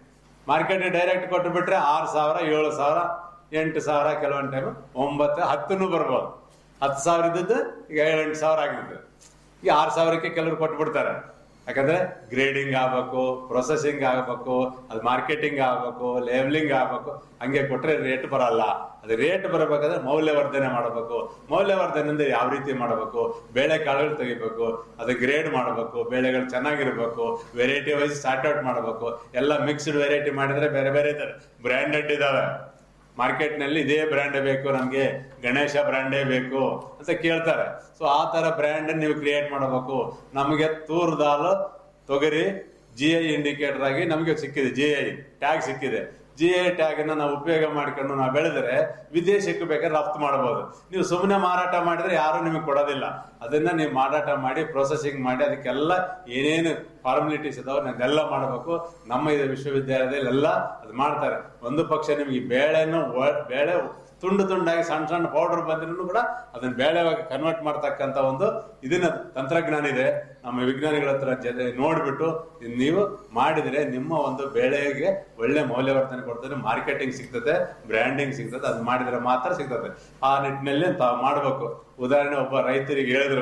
ಮಾರ್ಕೆಟ್ ಡೈರೆಕ್ಟ್ ಕೊಟ್ಟು ಬಿಟ್ರೆ ಆರು ಸಾವಿರ ಏಳು ಸಾವಿರ ಎಂಟು ಸಾವಿರ ಕೆಲವೊಂದು ಟೈಮ್ ಒಂಬತ್ತು ಹತ್ತನ್ನು ಬರ್ಬೋದು ಹತ್ತು ಸಾವಿರ ಇದ್ದದ್ದು ಈಗ ಏಳು ಎಂಟು ಸಾವಿರ ಆಗಿರ್ತದೆ ಈಗ ಆರು ಸಾವಿರಕ್ಕೆ ಕೆಲವರು ಕೊಟ್ಟು ಬಿಡ್ತಾರೆ ಯಾಕಂದ್ರೆ ಗ್ರೇಡಿಂಗ್ ಆಗ್ಬೇಕು ಪ್ರೊಸೆಸಿಂಗ್ ಆಗ್ಬೇಕು ಅದು ಮಾರ್ಕೆಟಿಂಗ್ ಆಗ್ಬೇಕು ಲೇಬಲಿಂಗ್ ಆಗ್ಬೇಕು ಹಂಗೆ ಕೊಟ್ರೆ ರೇಟ್ ಬರಲ್ಲ ಅದು ರೇಟ್ ಬರಬೇಕಾದ್ರೆ ಮೌಲ್ಯವರ್ಧನೆ ಮಾಡಬೇಕು ಮೌಲ್ಯವರ್ಧನೆ ಅಂದ್ರೆ ಯಾವ ರೀತಿ ಮಾಡಬೇಕು ಬೇಳೆ ಕಾಳುಗಳು ತೆಗಿಬೇಕು ಅದು ಗ್ರೇಡ್ ಮಾಡಬೇಕು ಬೇಳೆಗಳು ಚೆನ್ನಾಗಿರ್ಬೇಕು ವೆರೈಟಿ ವೈಸ್ ಸಾರ್ಟ್ ಔಟ್ ಮಾಡಬೇಕು ಎಲ್ಲ ಮಿಕ್ಸ್ಡ್ ವೆರೈಟಿ ಮಾಡಿದ್ರೆ ಬೇರೆ ಬೇರೆ ಇದಾವೆ ಬ್ರ್ಯಾಂಡೆಡ್ ಇದಾವೆ ಮಾರ್ಕೆಟ್ ನಲ್ಲಿ ಇದೇ ಬ್ರ್ಯಾಂಡ್ ಬೇಕು ನಮ್ಗೆ ಗಣೇಶ ಬ್ರ್ಯಾಂಡೇ ಬೇಕು ಅಂತ ಕೇಳ್ತಾರೆ ಸೊ ಆ ತರ ಬ್ರ್ಯಾಂಡ್ ನೀವು ಕ್ರಿಯೇಟ್ ಮಾಡಬೇಕು ನಮಗೆ ತೂರ್ ದಾಲ್ ತೊಗರಿ ಜಿ ಐ ಇಂಡಿಕೇಟರ್ ಆಗಿ ನಮಗೆ ಸಿಕ್ಕಿದೆ ಜಿ ಐ ಟ್ಯಾಗ್ ಸಿಕ್ಕಿದೆ ಜಿ ಐ ಟ್ಯಾಗ್ ಅನ್ನ ನಾವು ಉಪಯೋಗ ಮಾಡ್ಕೊಂಡು ನಾವು ಬೆಳೆದ್ರೆ ವಿದೇಶಕ್ಕೆ ಬೇಕಾದ್ರೆ ರಫ್ತು ಮಾಡಬಹುದು ನೀವು ಸುಮ್ಮನೆ ಮಾರಾಟ ಮಾಡಿದ್ರೆ ಯಾರು ನಿಮಗೆ ಕೊಡೋದಿಲ್ಲ ಅದನ್ನ ನೀವು ಮಾರಾಟ ಮಾಡಿ ಪ್ರೊಸೆಸಿಂಗ್ ಮಾಡಿ ಅದಕ್ಕೆಲ್ಲ ಏನೇನು ಫಾರ್ಮಾಲಿಟೀಸ್ ಇದಾವೆ ಅದನ್ನೆಲ್ಲ ಮಾಡಬೇಕು ನಮ್ಮ ಇದು ವಿಶ್ವವಿದ್ಯಾಲಯದಲ್ಲಿ ಎಲ್ಲ ಅದು ಮಾಡ್ತಾರೆ ಒಂದು ಪಕ್ಷ ನಿಮಗೆ ಬೇಳೆನು ಒ- ಬೇಳೆ ತುಂಡು ತುಂಡಾಗಿ ಸಣ್ಣ ಸಣ್ಣ ಪೌಡರ್ ಬಂದ್ರೂ ಕೂಡ ಅದನ್ನ ಬೇಳೆವಾಗಿ ಕನ್ವರ್ಟ್ ಮಾಡ್ತಕ್ಕಂತ ಒಂದು ಇದನ್ನ ತಂತ್ರಜ್ಞಾನ ಇದೆ ನಮ್ಮ ವಿಜ್ಞಾನಿಗಳ ಹತ್ರ ಜೊತೆ ನೋಡ್ಬಿಟ್ಟು ಇದ್ ನೀವು ಮಾಡಿದ್ರೆ ನಿಮ್ಮ ಒಂದು ಬೇಳೆಗೆ ಒಳ್ಳೆ ಮೌಲ್ಯವರ್ಧನೆ ಕೊಡ್ತದೆ ಮಾರ್ಕೆಟಿಂಗ್ ಸಿಗ್ತದೆ ಬ್ರ್ಯಾಂಡಿಂಗ್ ಸಿಗ್ತದೆ ಅದು ಮಾಡಿದ್ರೆ ಮಾತ್ರ ಸಿಗ್ತದೆ ಆ ನಿಟ್ಟಿನಲ್ಲಿ ತಾವು ಮಾಡ್ಬೇಕು ಉದಾಹರಣೆ ಒಬ್ಬ ರೈತರಿಗೆ ಹೇಳಿದ್ರು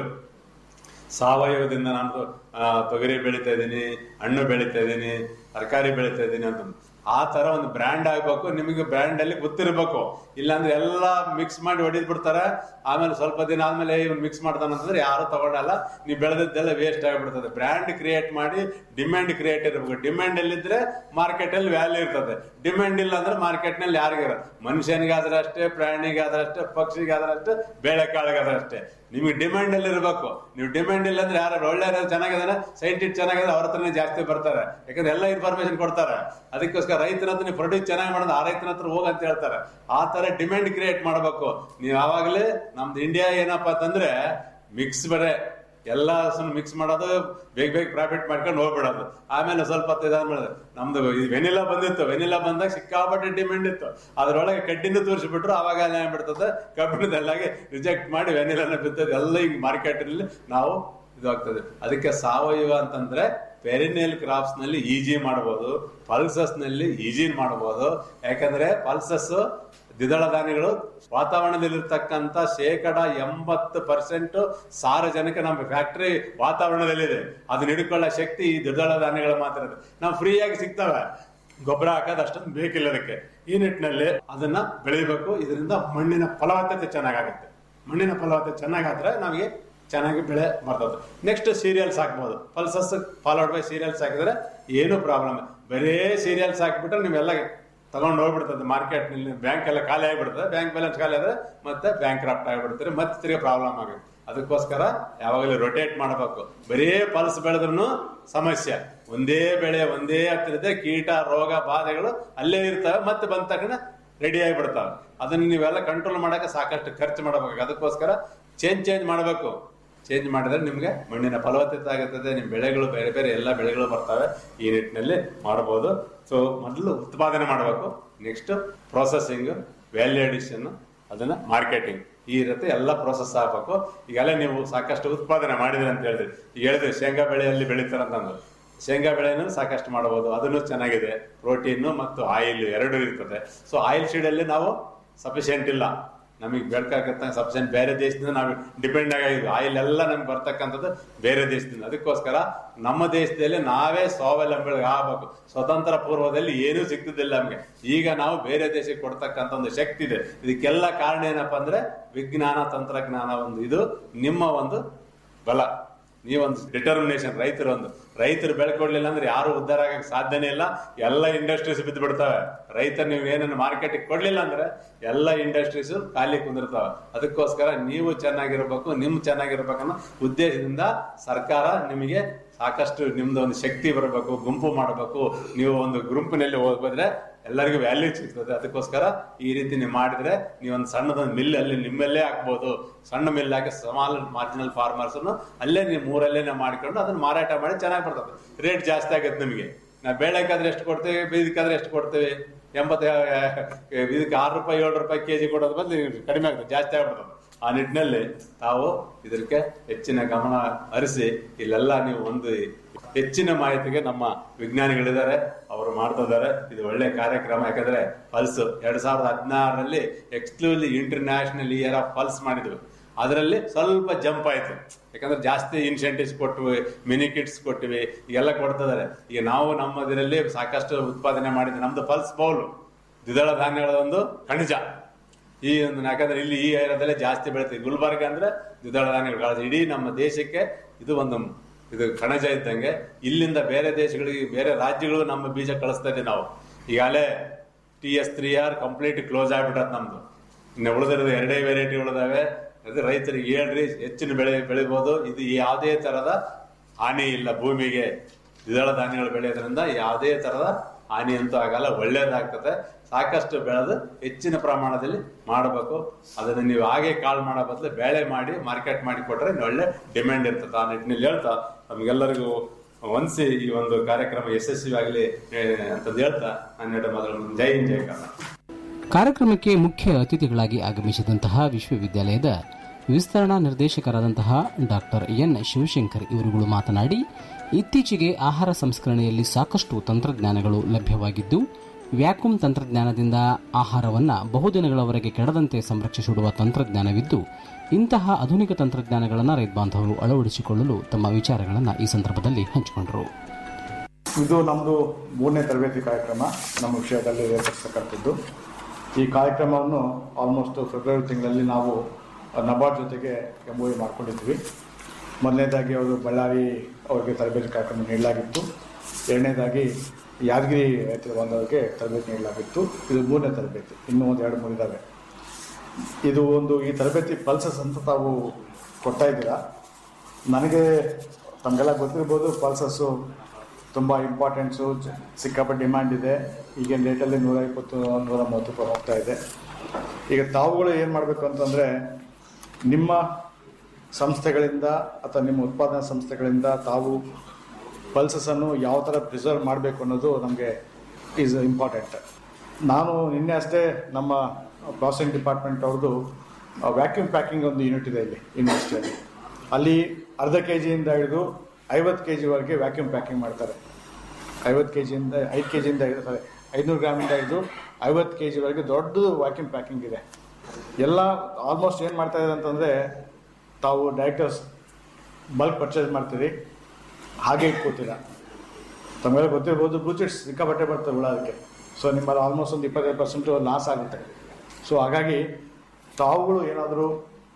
ಸಾವಯವದಿಂದ ನಾನು ಆ, ತೊಗರಿ ಬೆಳಿತಾ ಇದ್ದೀನಿ ಹಣ್ಣು ಬೆಳಿತಾ ಇದ್ದೀನಿ ತರಕಾರಿ ಬೆಳಿತಾ ಇದ್ದೀನಿ ಅಂತ ಆ ತರ ಒಂದು ಬ್ರ್ಯಾಂಡ್ ಆಗ್ಬೇಕು ನಿಮಗೆ ಬ್ರ್ಯಾಂಡ್ ಅಲ್ಲಿ ಗೊತ್ತಿರ್ಬೇಕು ಇಲ್ಲಾಂದ್ರೆ ಎಲ್ಲ ಮಿಕ್ಸ್ ಮಾಡಿ ಹೊಡಿದ್ ಬಿಡ್ತಾರೆ ಆಮೇಲೆ ಸ್ವಲ್ಪ ದಿನ ಆದ್ಮೇಲೆ ಇವ್ನು ಮಿಕ್ಸ್ ಮಾಡ್ತಾನಂತಂದ್ರೆ ಯಾರು ತಗೊಳಲ್ಲ ನೀವು ಬೆಳೆದದ್ದೆಲ್ಲ ವೇಸ್ಟ್ ಆಗಿಬಿಡ್ತದೆ ಬ್ರ್ಯಾಂಡ್ ಕ್ರಿಯೇಟ್ ಮಾಡಿ ಡಿಮ್ಯಾಂಡ್ ಕ್ರಿಯೇಟ್ ಇರಬೇಕು ಡಿಮ್ಯಾಂಡ್ ಎಲ್ಲಿದ್ರೆ ಮಾರ್ಕೆಟ್ ಅಲ್ಲಿ ವ್ಯಾಲ್ಯೂ ಇರ್ತದೆ ಡಿಮ್ಯಾಂಡ್ ಇಲ್ಲ ಅಂದ್ರೆ ಮಾರ್ಕೆಟ್ ನಲ್ಲಿ ಯಾರಿಗಿರ ಮನುಷ್ಯನಿಗಾದ್ರೆ ಅಷ್ಟೇ ಪ್ರಾಣಿಗಾದ್ರೆ ಅಷ್ಟೇ ಪಕ್ಷಿಗಾದ್ರೆ ಅಷ್ಟೇ ಬೇಳೆಕಾಳಿಗಾದ್ರೆ ಅಷ್ಟೇ ನಿಮಗೆ ಡಿಮ್ಯಾಂಡ್ ಅಲ್ಲಿ ಇರಬೇಕು ನೀವು ಡಿಮ್ಯಾಂಡ್ ಇಲ್ಲ ಅಂದ್ರೆ ಯಾರು ಒಳ್ಳೆ ಚೆನ್ನಾಗಿದಾನೆ ಸೈಂಟಿಸ್ಟ್ ಚೆನ್ನಾಗಿದೆ ಅವ್ರ ಹತ್ರನೇ ಜಾಸ್ತಿ ಬರ್ತಾರೆ ಯಾಕಂದ್ರೆ ಎಲ್ಲ ಇನ್ಫಾರ್ಮೇಶನ್ ಕೊಡ್ತಾರೆ ಅದಕ್ಕೋಸ್ಕರ ರೈತನ ಹತ್ರ ನೀವು ಪ್ರೊಡ್ಯೂಸ್ ಚೆನ್ನಾಗಿ ಮಾಡೋದು ಆ ರೈತನ ಹತ್ರ ಹೋಗಂತ ಹೇಳ್ತಾರೆ ಆ ತರ ಡಿಮ್ಯಾಂಡ್ ಕ್ರಿಯೇಟ್ ಮಾಡಬೇಕು ನೀವು ಆವಾಗಲೇ ನಮ್ದು ಇಂಡಿಯಾ ಏನಪ್ಪಾ ಅಂತಂದ್ರೆ ಮಿಕ್ಸ್ ಬರೆ ಎಲ್ಲ ಸುಮ್ಮನೆ ಮಿಕ್ಸ್ ಮಾಡೋದು ಬೇಗ ಬೇಗ ಪ್ರಾಫಿಟ್ ಮಾಡ್ಕೊಂಡು ಹೋಗ್ಬಿಡೋದು ಆಮೇಲೆ ಸ್ವಲ್ಪ ಹೊತ್ತು ಇದಾದ್ಮೇಲೆ ನಮ್ದು ಇದು ವೆನಿಲಾ ಬಂದಿತ್ತು ವೆನಿಲಾ ಬಂದಾಗ ಸಿಕ್ಕಾಪಟ್ಟೆ ಡಿಮ್ಯಾಂಡ್ ಇತ್ತು ಅದ್ರೊಳಗೆ ಕಡ್ಡಿನೂ ತೋರಿಸ್ಬಿಟ್ರು ಅವಾಗ ಏನಾಗ್ಬಿಡ್ತದೆ ಕಬ್ಬಿಣದಲ್ಲಾಗಿ ರಿಜೆಕ್ಟ್ ಮಾಡಿ ವೆನಿಲಾನ ಬಿದ್ದದ್ದು ಎಲ್ಲ ಈಗ ಮಾರ್ಕೆಟ್ ಅಲ್ಲಿ ನಾವು ಇದಾಗ್ತದೆ ಅದಕ್ಕೆ ಸಾವಯವ ಅಂತಂದ್ರೆ ಪೆರಿನಿಯಲ್ ಕ್ರಾಪ್ಸ್ ನಲ್ಲಿ ಈಜಿ ಮಾಡಬಹುದು ಪಲ್ಸಸ್ ನಲ್ಲಿ ಈಜಿ ಮಾಡಬಹುದು ಯಾಕಂದ್ರೆ ಪಲ್ಸಸ್ ದ್ವಿದಳ ಧಾನ್ಯಗಳು ವಾತಾವರಣದಲ್ಲಿರ್ತಕ್ಕಂಥ ಶೇಕಡ ಎಂಬತ್ತು ಪರ್ಸೆಂಟ್ ಸಾರಜನಕ ನಮ್ಮ ಫ್ಯಾಕ್ಟರಿ ವಾತಾವರಣದಲ್ಲಿದೆ ಅದನ್ನ ಹಿಡ್ಕೊಳ್ಳೋ ಶಕ್ತಿ ಈ ದ್ವಿದಳ ಧಾನ್ಯಗಳು ಮಾತ್ರ ಇದೆ ನಾವು ಫ್ರೀಯಾಗಿ ಸಿಗ್ತವೆ ಗೊಬ್ಬರ ಹಾಕೋದು ಅಷ್ಟೊಂದು ಬೇಕಿಲ್ಲ ಅದಕ್ಕೆ ಈ ನಿಟ್ಟಿನಲ್ಲಿ ಅದನ್ನ ಬೆಳಿಬೇಕು ಇದರಿಂದ ಮಣ್ಣಿನ ಫಲವತ್ತತೆ ಚೆನ್ನಾಗಾಗುತ್ತೆ ಮಣ್ಣಿನ ಫಲವತ್ತತೆ ಚೆನ್ನಾಗಾದ್ರೆ ನಮಗೆ ಚೆನ್ನಾಗಿ ಬೆಳೆ ಬರ್ತದೆ ನೆಕ್ಸ್ಟ್ ಸೀರಿಯಲ್ಸ್ ಹಾಕ್ಬೋದು ಪಲ್ಸಸ್ ಫಾಲೋಡ್ ಬೈ ಸೀರಿಯಲ್ಸ್ ಹಾಕಿದ್ರೆ ಏನು ಪ್ರಾಬ್ಲಮ್ ಬರೇ ಸೀರಿಯಲ್ಸ್ ಹಾಕ್ಬಿಟ್ರೆ ನೀವೆಲ್ಲ ತಗೊಂಡು ಹೋಗ್ಬಿಡ್ತದೆ ಮಾರ್ಕೆಟ್ ನಲ್ಲಿ ಬ್ಯಾಂಕ್ ಎಲ್ಲ ಖಾಲಿ ಆಗಿಬಿಡ್ತದೆ ಬ್ಯಾಂಕ್ ಬ್ಯಾಲೆನ್ಸ್ ಖಾಲಿ ಆದ್ರೆ ಮತ್ತೆ ಬ್ಯಾಂಕ್ ಕ್ರಾಫ್ಟ್ ಆಗಿಬಿಡ್ತಾರೆ ಮತ್ತೆ ತಿರ್ಗಿ ಪ್ರಾಬ್ಲಮ್ ಆಗುತ್ತೆ ಅದಕ್ಕೋಸ್ಕರ ಯಾವಾಗಲೂ ರೊಟೇಟ್ ಮಾಡಬೇಕು ಬರೀ ಪಲ್ಸ್ ಬೆಳೆದ್ರು ಸಮಸ್ಯೆ ಒಂದೇ ಬೆಳೆ ಒಂದೇ ಹತ್ತಿರದೆ ಕೀಟ ರೋಗ ಬಾಧೆಗಳು ಅಲ್ಲೇ ಇರ್ತವೆ ಮತ್ತೆ ಬಂದ ತಕ್ಷಣ ರೆಡಿ ಆಗಿಬಿಡ್ತಾವೆ ಅದನ್ನ ನೀವೆಲ್ಲ ಕಂಟ್ರೋಲ್ ಮಾಡಕ್ಕೆ ಸಾಕಷ್ಟು ಖರ್ಚು ಮಾಡಬೇಕು ಅದಕ್ಕೋಸ್ಕರ ಚೇಂಜ್ ಚೇಂಜ್ ಮಾಡಬೇಕು ಚೇಂಜ್ ಮಾಡಿದ್ರೆ ನಿಮ್ಗೆ ಮಣ್ಣಿನ ಫಲವತ್ತತೆ ಆಗುತ್ತದೆ ನಿಮ್ಮ ಬೆಳೆಗಳು ಬೇರೆ ಬೇರೆ ಎಲ್ಲ ಬೆಳೆಗಳು ಬರ್ತವೆ ಈ ನಿಟ್ಟಿನಲ್ಲಿ ಮಾಡಬಹುದು ಸೊ ಮೊದಲು ಉತ್ಪಾದನೆ ಮಾಡಬೇಕು ನೆಕ್ಸ್ಟ್ ಪ್ರೊಸೆಸಿಂಗ್ ವ್ಯಾಲ್ಯೂ ಅಡಿಷನ್ ಅದನ್ನ ಮಾರ್ಕೆಟಿಂಗ್ ಈ ರೀತಿ ಎಲ್ಲ ಪ್ರೋಸೆಸ್ ಆಗ್ಬೇಕು ಈಗಲೇ ನೀವು ಸಾಕಷ್ಟು ಉತ್ಪಾದನೆ ಮಾಡಿದ್ರಿ ಅಂತ ಹೇಳಿದ್ರಿ ಈಗ ಹೇಳಿದ್ರಿ ಶೇಂಗಾ ಬೆಳೆಯಲ್ಲಿ ಬೆಳೀತಾರಂತಂದು ಶೇಂಗಾ ಬೆಳೆನೂ ಸಾಕಷ್ಟು ಮಾಡಬಹುದು ಅದನ್ನು ಚೆನ್ನಾಗಿದೆ ಪ್ರೋಟೀನ್ ಮತ್ತು ಆಯಿಲ್ ಎರಡೂ ಇರ್ತದೆ ಸೊ ಆಯಿಲ್ ಸೀಡ್ ಅಲ್ಲಿ ನಾವು ಸಫಿಶಿಯಂಟ್ ಇಲ್ಲ ನಮಗೆ ಬೇಕಾಗತ್ತ ಸಫಿಶಿಯಂಟ್ ಬೇರೆ ದೇಶದಿಂದ ನಾವು ಡಿಪೆಂಡ್ ಆಗಿದ್ವಿ ಆಯಿಲ್ ಎಲ್ಲ ನಮ್ಗೆ ಬರ್ತಕ್ಕಂಥದ್ದು ಬೇರೆ ದೇಶದಿಂದ ಅದಕ್ಕೋಸ್ಕರ ನಮ್ಮ ದೇಶದಲ್ಲಿ ನಾವೇ ಸ್ವಾವಲಂಬಿ ಆಗಬೇಕು ಸ್ವತಂತ್ರ ಪೂರ್ವದಲ್ಲಿ ಏನೂ ಸಿಗ್ತಿದ್ದಿಲ್ಲ ನಮ್ಗೆ ಈಗ ನಾವು ಬೇರೆ ದೇಶಕ್ಕೆ ಕೊಡ್ತಕ್ಕಂಥ ಒಂದು ಶಕ್ತಿ ಇದೆ ಇದಕ್ಕೆಲ್ಲ ಕಾರಣ ಏನಪ್ಪಾ ಅಂದ್ರೆ ವಿಜ್ಞಾನ ತಂತ್ರಜ್ಞಾನ ಒಂದು ಇದು ನಿಮ್ಮ ಒಂದು ಬಲ ನೀವೊಂದು ಡಿಟರ್ಮಿನೇಷನ್ ರೈತರು ಒಂದು ರೈತರು ಬೆಳ್ಕೊಡ್ಲಿಲ್ಲ ಅಂದ್ರೆ ಯಾರು ಉದ್ಧಾರ ಆಗಕ್ಕೆ ಸಾಧ್ಯನೇ ಇಲ್ಲ ಎಲ್ಲ ಇಂಡಸ್ಟ್ರೀಸ್ ಬಿದ್ದು ಬಿಡ್ತವೆ ರೈತರು ನೀವು ಏನನ್ನು ಮಾರ್ಕೆಟಿಗೆ ಕೊಡ್ಲಿಲ್ಲ ಅಂದ್ರೆ ಎಲ್ಲ ಇಂಡಸ್ಟ್ರೀಸ್ ಖಾಲಿ ಕುಂದಿರ್ತಾವೆ ಅದಕ್ಕೋಸ್ಕರ ನೀವು ಚೆನ್ನಾಗಿರ್ಬೇಕು ನಿಮ್ ಚೆನ್ನಾಗಿರ್ಬೇಕನ್ನೋ ಉದ್ದೇಶದಿಂದ ಸರ್ಕಾರ ನಿಮಗೆ ಸಾಕಷ್ಟು ನಿಮ್ದು ಒಂದು ಶಕ್ತಿ ಬರಬೇಕು ಗುಂಪು ಮಾಡಬೇಕು ನೀವು ಒಂದು ಗುಂಪಿನಲ್ಲಿ ಹೋಗ್ಬೋದ್ರೆ ಎಲ್ಲರಿಗೂ ವ್ಯಾಲ್ಯೂ ಸಿಗ್ತದೆ ಅದಕ್ಕೋಸ್ಕರ ಈ ರೀತಿ ನೀವು ಮಾಡಿದ್ರೆ ನೀವೊಂದು ಸಣ್ಣದೊಂದು ಮಿಲ್ ಅಲ್ಲಿ ನಿಮ್ಮಲ್ಲೇ ಹಾಕ್ಬೋದು ಸಣ್ಣ ಮಿಲ್ ಹಾಕಿ ಸ್ಮಾಲ್ ಮಾರ್ಜಿನಲ್ ಫಾರ್ಮರ್ಸ್ ಅಲ್ಲೇ ನೀವು ಮೂರಲ್ಲೇ ನಾವು ಮಾಡಿಕೊಂಡು ಅದನ್ನ ಮಾರಾಟ ಮಾಡಿ ಚೆನ್ನಾಗಿ ಬರ್ತದೆ ರೇಟ್ ಜಾಸ್ತಿ ಆಗುತ್ತೆ ನಿಮಗೆ ನಾವು ಬೇಳೆಕಾದ್ರೆ ಎಷ್ಟು ಕೊಡ್ತೀವಿ ಬೀದಕ್ಕಾದ್ರೆ ಎಷ್ಟು ಕೊಡ್ತೀವಿ ಎಂಬತ್ತು ಇದಕ್ಕೆ ಆರು ರೂಪಾಯಿ ಏಳು ರೂಪಾಯಿ ಕೆಜಿ ಕೊಡೋದು ಬದಲು ಕಡಿಮೆ ಆಗ್ತದೆ ಜಾಸ್ತಿ ಆಗ್ಬಿಡ್ತದೆ ಆ ನಿಟ್ಟಿನಲ್ಲಿ ತಾವು ಇದಕ್ಕೆ ಹೆಚ್ಚಿನ ಗಮನ ಹರಿಸಿ ಇಲ್ಲೆಲ್ಲ ನೀವು ಒಂದು ಹೆಚ್ಚಿನ ಮಾಹಿತಿಗೆ ನಮ್ಮ ವಿಜ್ಞಾನಿಗಳಿದ್ದಾರೆ ಅವರು ಮಾಡ್ತಾ ಇದ್ದಾರೆ ಇದು ಒಳ್ಳೆ ಕಾರ್ಯಕ್ರಮ ಯಾಕಂದ್ರೆ ಪಲ್ಸ್ ಎರಡ್ ಸಾವಿರದ ಹದಿನಾರರಲ್ಲಿ exclusive international year of pulse ಮಾಡಿದ್ವಿ ಅದರಲ್ಲಿ ಸ್ವಲ್ಪ ಜಂಪ್ ಆಯ್ತು ಯಾಕಂದ್ರೆ ಜಾಸ್ತಿ ಇನ್ಸೆಂಟಿವ್ಸ್ ಕೊಟ್ಟಿವಿ ಮಿನಿ ಕಿಟ್ಸ್ ಕೊಟ್ಟಿವಿ ಈಗೆಲ್ಲ ಕೊಡ್ತಿದ್ದಾರೆ ಈಗ ನಾವು ನಮ್ಮದರಲ್ಲಿ ಸಾಕಷ್ಟು ಉತ್ಪಾದನೆ ಮಾಡಿದ್ವಿ ನಮ್ದು ಪಲ್ಸ್ ಬೌಲ್ ದ್ವಿದಳ ಧಾನ್ಯಗಳ ಒಂದು ಖನಿಜ ಈ ಒಂದು ಯಾಕಂದ್ರೆ ಇಲ್ಲಿ ಈ ಏರಿಯಾದಲ್ಲೇ ಜಾಸ್ತಿ ಬೆಳಿತೀವಿ ಗುಲ್ಬರ್ಗ ಅಂದ್ರೆ ದ್ವಿದಳ ಧಾನ್ಯಗಳು ಇಡೀ ನಮ್ಮ ದೇಶಕ್ಕೆ ಇದು ಒಂದು ಇದು ಖನಿಜ ಇದ್ದಂಗೆ ಇಲ್ಲಿಂದ ಬೇರೆ ದೇಶಗಳಿಗೆ ಬೇರೆ ರಾಜ್ಯಗಳು ನಮ್ಮ ಬೀಜ ಕಳಿಸ್ತಾ ಇದ್ದೀವಿ ನಾವು ಈಗಾಗಲೇ T S three R complete close ಆಗ್ಬಿಟ್ಟತ್ ನಮ್ದು ಇನ್ನು ಉಳಿದಿರೋದು ಎರಡೇ ವೆರೈಟಿ ಉಳಿದಾವೆ ಅದು ರೈತರಿಗೆ ಹೇಳ್ರಿ ಹೆಚ್ಚಿನ ಬೆಳೆ ಬೆಳಿಬೋದು ಇದು ಯಾವುದೇ ತರದ ಹಾನಿ ಇಲ್ಲ ಭೂಮಿಗೆ ದ್ವಿದಳ ಧಾನ್ಯಗಳು ಬೆಳೆಯೋದ್ರಿಂದ ಯಾವುದೇ ತರದ ಹಾನಿ ಅಂತೂ ಆಗಲ್ಲ ಒಳ್ಳೇದಾಗ್ತದೆ ಸಾಕಷ್ಟು ಬೆಳೆದು ಹೆಚ್ಚಿನ ಪ್ರಮಾಣದಲ್ಲಿ ಮಾಡಬೇಕು ಅದನ್ನು ನೀವು ಹಾಗೆ ಕಾಳು ಮಾಡೋ ಬದಲು ಬೇಳೆ ಮಾಡಿ ಮಾರ್ಕೆಟ್ ಮಾಡಿ ಕೊಟ್ರೆ ಇನ್ನು ಒಳ್ಳೆ ಡಿಮ್ಯಾಂಡ್ ಇರ್ತದೆ ಆ ನಿಟ್ಟಿನಲ್ಲಿ ಹೇಳ್ತಾ ನಮ್ಗೆಲ್ಲರಿಗೂ ಒಂದ್ಸಿ ಈ ಒಂದು ಕಾರ್ಯಕ್ರಮ ಯಶಸ್ವಿಯಾಗಲಿ ಅಂತಂದು ಹೇಳ್ತಾ ನನ್ನ ಮೊದಲು ಜೈ ಹಿಂದ್ ಜೈ ಕರ್ನಾಟಕ ಕಾರ್ಯಕ್ರಮಕ್ಕೆ ಮುಖ್ಯ ಅತಿಥಿಗಳಾಗಿ ಆಗಮಿಸಿದಂತಹ ವಿಶ್ವವಿದ್ಯಾಲಯದ ವಿಸ್ತರಣಾ ನಿರ್ದೇಶಕರಾದಂತಹ ಡಾಕ್ಟರ್ ಎನ್ ಶಿವಶಂಕರ್ ಇವರುಗಳು ಮಾತನಾಡಿ ಇತ್ತೀಚೆಗೆ ಆಹಾರ ಸಂಸ್ಕರಣೆಯಲ್ಲಿ ಸಾಕಷ್ಟು ತಂತ್ರಜ್ಞಾನಗಳು ಲಭ್ಯವಾಗಿದ್ದು ವ್ಯಾಕ್ಯೂಮ್ ತಂತ್ರಜ್ಞಾನದಿಂದ ಆಹಾರವನ್ನು ಬಹುದಿನಗಳವರೆಗೆ ಕೆಡದಂತೆ ಸಂರಕ್ಷಿಸಿಡುವ ತಂತ್ರಜ್ಞಾನವಿದ್ದು ಇಂತಹ ಆಧುನಿಕ ತಂತ್ರಜ್ಞಾನಗಳನ್ನು ರೈತ ಬಾಂಧವರು ಅಳವಡಿಸಿಕೊಳ್ಳಲು ತಮ್ಮ ವಿಚಾರಗಳನ್ನು ಈ ಸಂದರ್ಭದಲ್ಲಿ ಹಂಚಿಕೊಂಡರು ಇದು ನಮ್ಮದು ಮೂರನೇ ತರಬೇತಿ ಕಾರ್ಯಕ್ರಮ ನಮ್ಮ ವಿಷಯದಲ್ಲಿ ಏರ್ಪಡಿಸ್ತಕ್ಕಂಥದ್ದು ಈ ಕಾರ್ಯಕ್ರಮವನ್ನು ಆಲ್ಮೋಸ್ಟ್ ಫೆಬ್ರವರಿ ತಿಂಗಳಲ್ಲಿ ನಾವು ನಬಾರ್ಡ್ ಜೊತೆಗೆ ಎಂ ಒ ಮಾಡ್ಕೊಂಡಿದ್ವಿ ಮೊದಲನೇದಾಗಿ ಅವರು ಬಳ್ಳಾರಿ ಅವರಿಗೆ ತರಬೇತಿ ಕಾರ್ಯಕ್ರಮ ನೀಡಲಾಗಿತ್ತು ಎರಡನೇದಾಗಿ ಯಾದಗಿರಿ ರೈತರ ಬಾಂಧವರಿಗೆ ತರಬೇತಿ ನೀಡಲಾಗಿತ್ತು ಇದು ಮೂರನೇ ತರಬೇತಿ ಇನ್ನೂ ಒಂದು ಎರಡು ಮೂರು ಇದ್ದಾವೆ ಇದು ಒಂದು ಈ ತರಬೇತಿ ಪಲ್ಸಸ್ ಅಂತ ತಾವು ಕೊಡ್ತಾ ಇದ್ದೀರಾ ನನಗೆ ತಮಗೆಲ್ಲ ಗೊತ್ತಿರ್ಬೋದು ಪಲ್ಸಸ್ಸು ತುಂಬ ಇಂಪಾರ್ಟೆನ್ಸು ಸಿಕ್ಕಾಪಟ್ಟೆ ಡಿಮ್ಯಾಂಡ್ ಇದೆ ಈಗಿನ ರೇಟಲ್ಲಿ ನೂರ ಇಪ್ಪತ್ತು ನೂರ ಮೂವತ್ತು ರೂಪಾಯಿ ಹೋಗ್ತಾ ಇದೆ ಈಗ ತಾವುಗಳು ಏನು ಮಾಡಬೇಕು ಅಂತಂದರೆ ನಿಮ್ಮ ಸಂಸ್ಥೆಗಳಿಂದ ಅಥವಾ ನಿಮ್ಮ ಉತ್ಪಾದನಾ ಸಂಸ್ಥೆಗಳಿಂದ ತಾವು ಪಲ್ಸಸನ್ನು ಯಾವ ಥರ ಪ್ರಿಸರ್ವ್ ಮಾಡಬೇಕು ಅನ್ನೋದು ನಮಗೆ ಈಸ್ ಇಂಪಾರ್ಟೆಂಟ್ ನಾನು ನಿನ್ನೆ ಅಷ್ಟೇ ನಮ್ಮ ಪ್ರಾಸೆಸಿಂಗ್ ಡಿಪಾರ್ಟ್ಮೆಂಟ್ ಅವ್ರದ್ದು ವ್ಯಾಕ್ಯೂಮ್ ಪ್ಯಾಕಿಂಗ್ ಒಂದು ಯೂನಿಟ್ ಇದೆ ಇಲ್ಲಿ ಯೂನಿವರ್ಸಿಟಿಯಲ್ಲಿ ಅಲ್ಲಿ ಅರ್ಧ ಕೆ ಜಿಯಿಂದ ಹಿಡಿದು ಐವತ್ತು ಕೆ ಜಿವರೆಗೆ ವ್ಯಾಕ್ಯೂಮ್ ಪ್ಯಾಕಿಂಗ್ ಮಾಡ್ತಾರೆ ಐವತ್ತು ಕೆ ಜಿಯಿಂದ ಐದು ಕೆ ಜಿಯಿಂದ ಸಾರಿ ಐದುನೂರು ಗ್ರಾಮಿಂದ ಹಿಡಿದು ಐವತ್ತು ಕೆ ಜಿವರೆಗೆ ದೊಡ್ಡದು ವ್ಯಾಕ್ಯೂಮ್ ಪ್ಯಾಕಿಂಗ್ ಇದೆ ಎಲ್ಲ ಆಲ್ಮೋಸ್ಟ್ ಏನು ಮಾಡ್ತಾ ಇದ್ದಾರೆ ಅಂತಂದರೆ ತಾವು ಡೈರೆಕ್ಟರ್ಸ್ ಬಲ್ಕ್ ಪರ್ಚೇಸ್ ಮಾಡ್ತೀರಿ ಹಾಗೆ ಇಟ್ಕೋತೀರ ತಮಗೆಲ್ಲ ಗೊತ್ತಿರ್ಬೋದು ಬ್ಲೂಚಿಟ್ಸ್ ಸಿಕ್ಕಾಪಟ್ಟೆ ಬರ್ತವೆ ಹುಳ ಅದಕ್ಕೆ ಸೊ ನಿಮ್ಮಲ್ಲಿ ಆಲ್ಮೋಸ್ಟ್ ಒಂದು ಇಪ್ಪತ್ತೈದು ಪರ್ಸೆಂಟು ಲಾಸ್ ಆಗುತ್ತೆ ಸೊ ಹಾಗಾಗಿ ತಾವುಗಳು ಏನಾದರೂ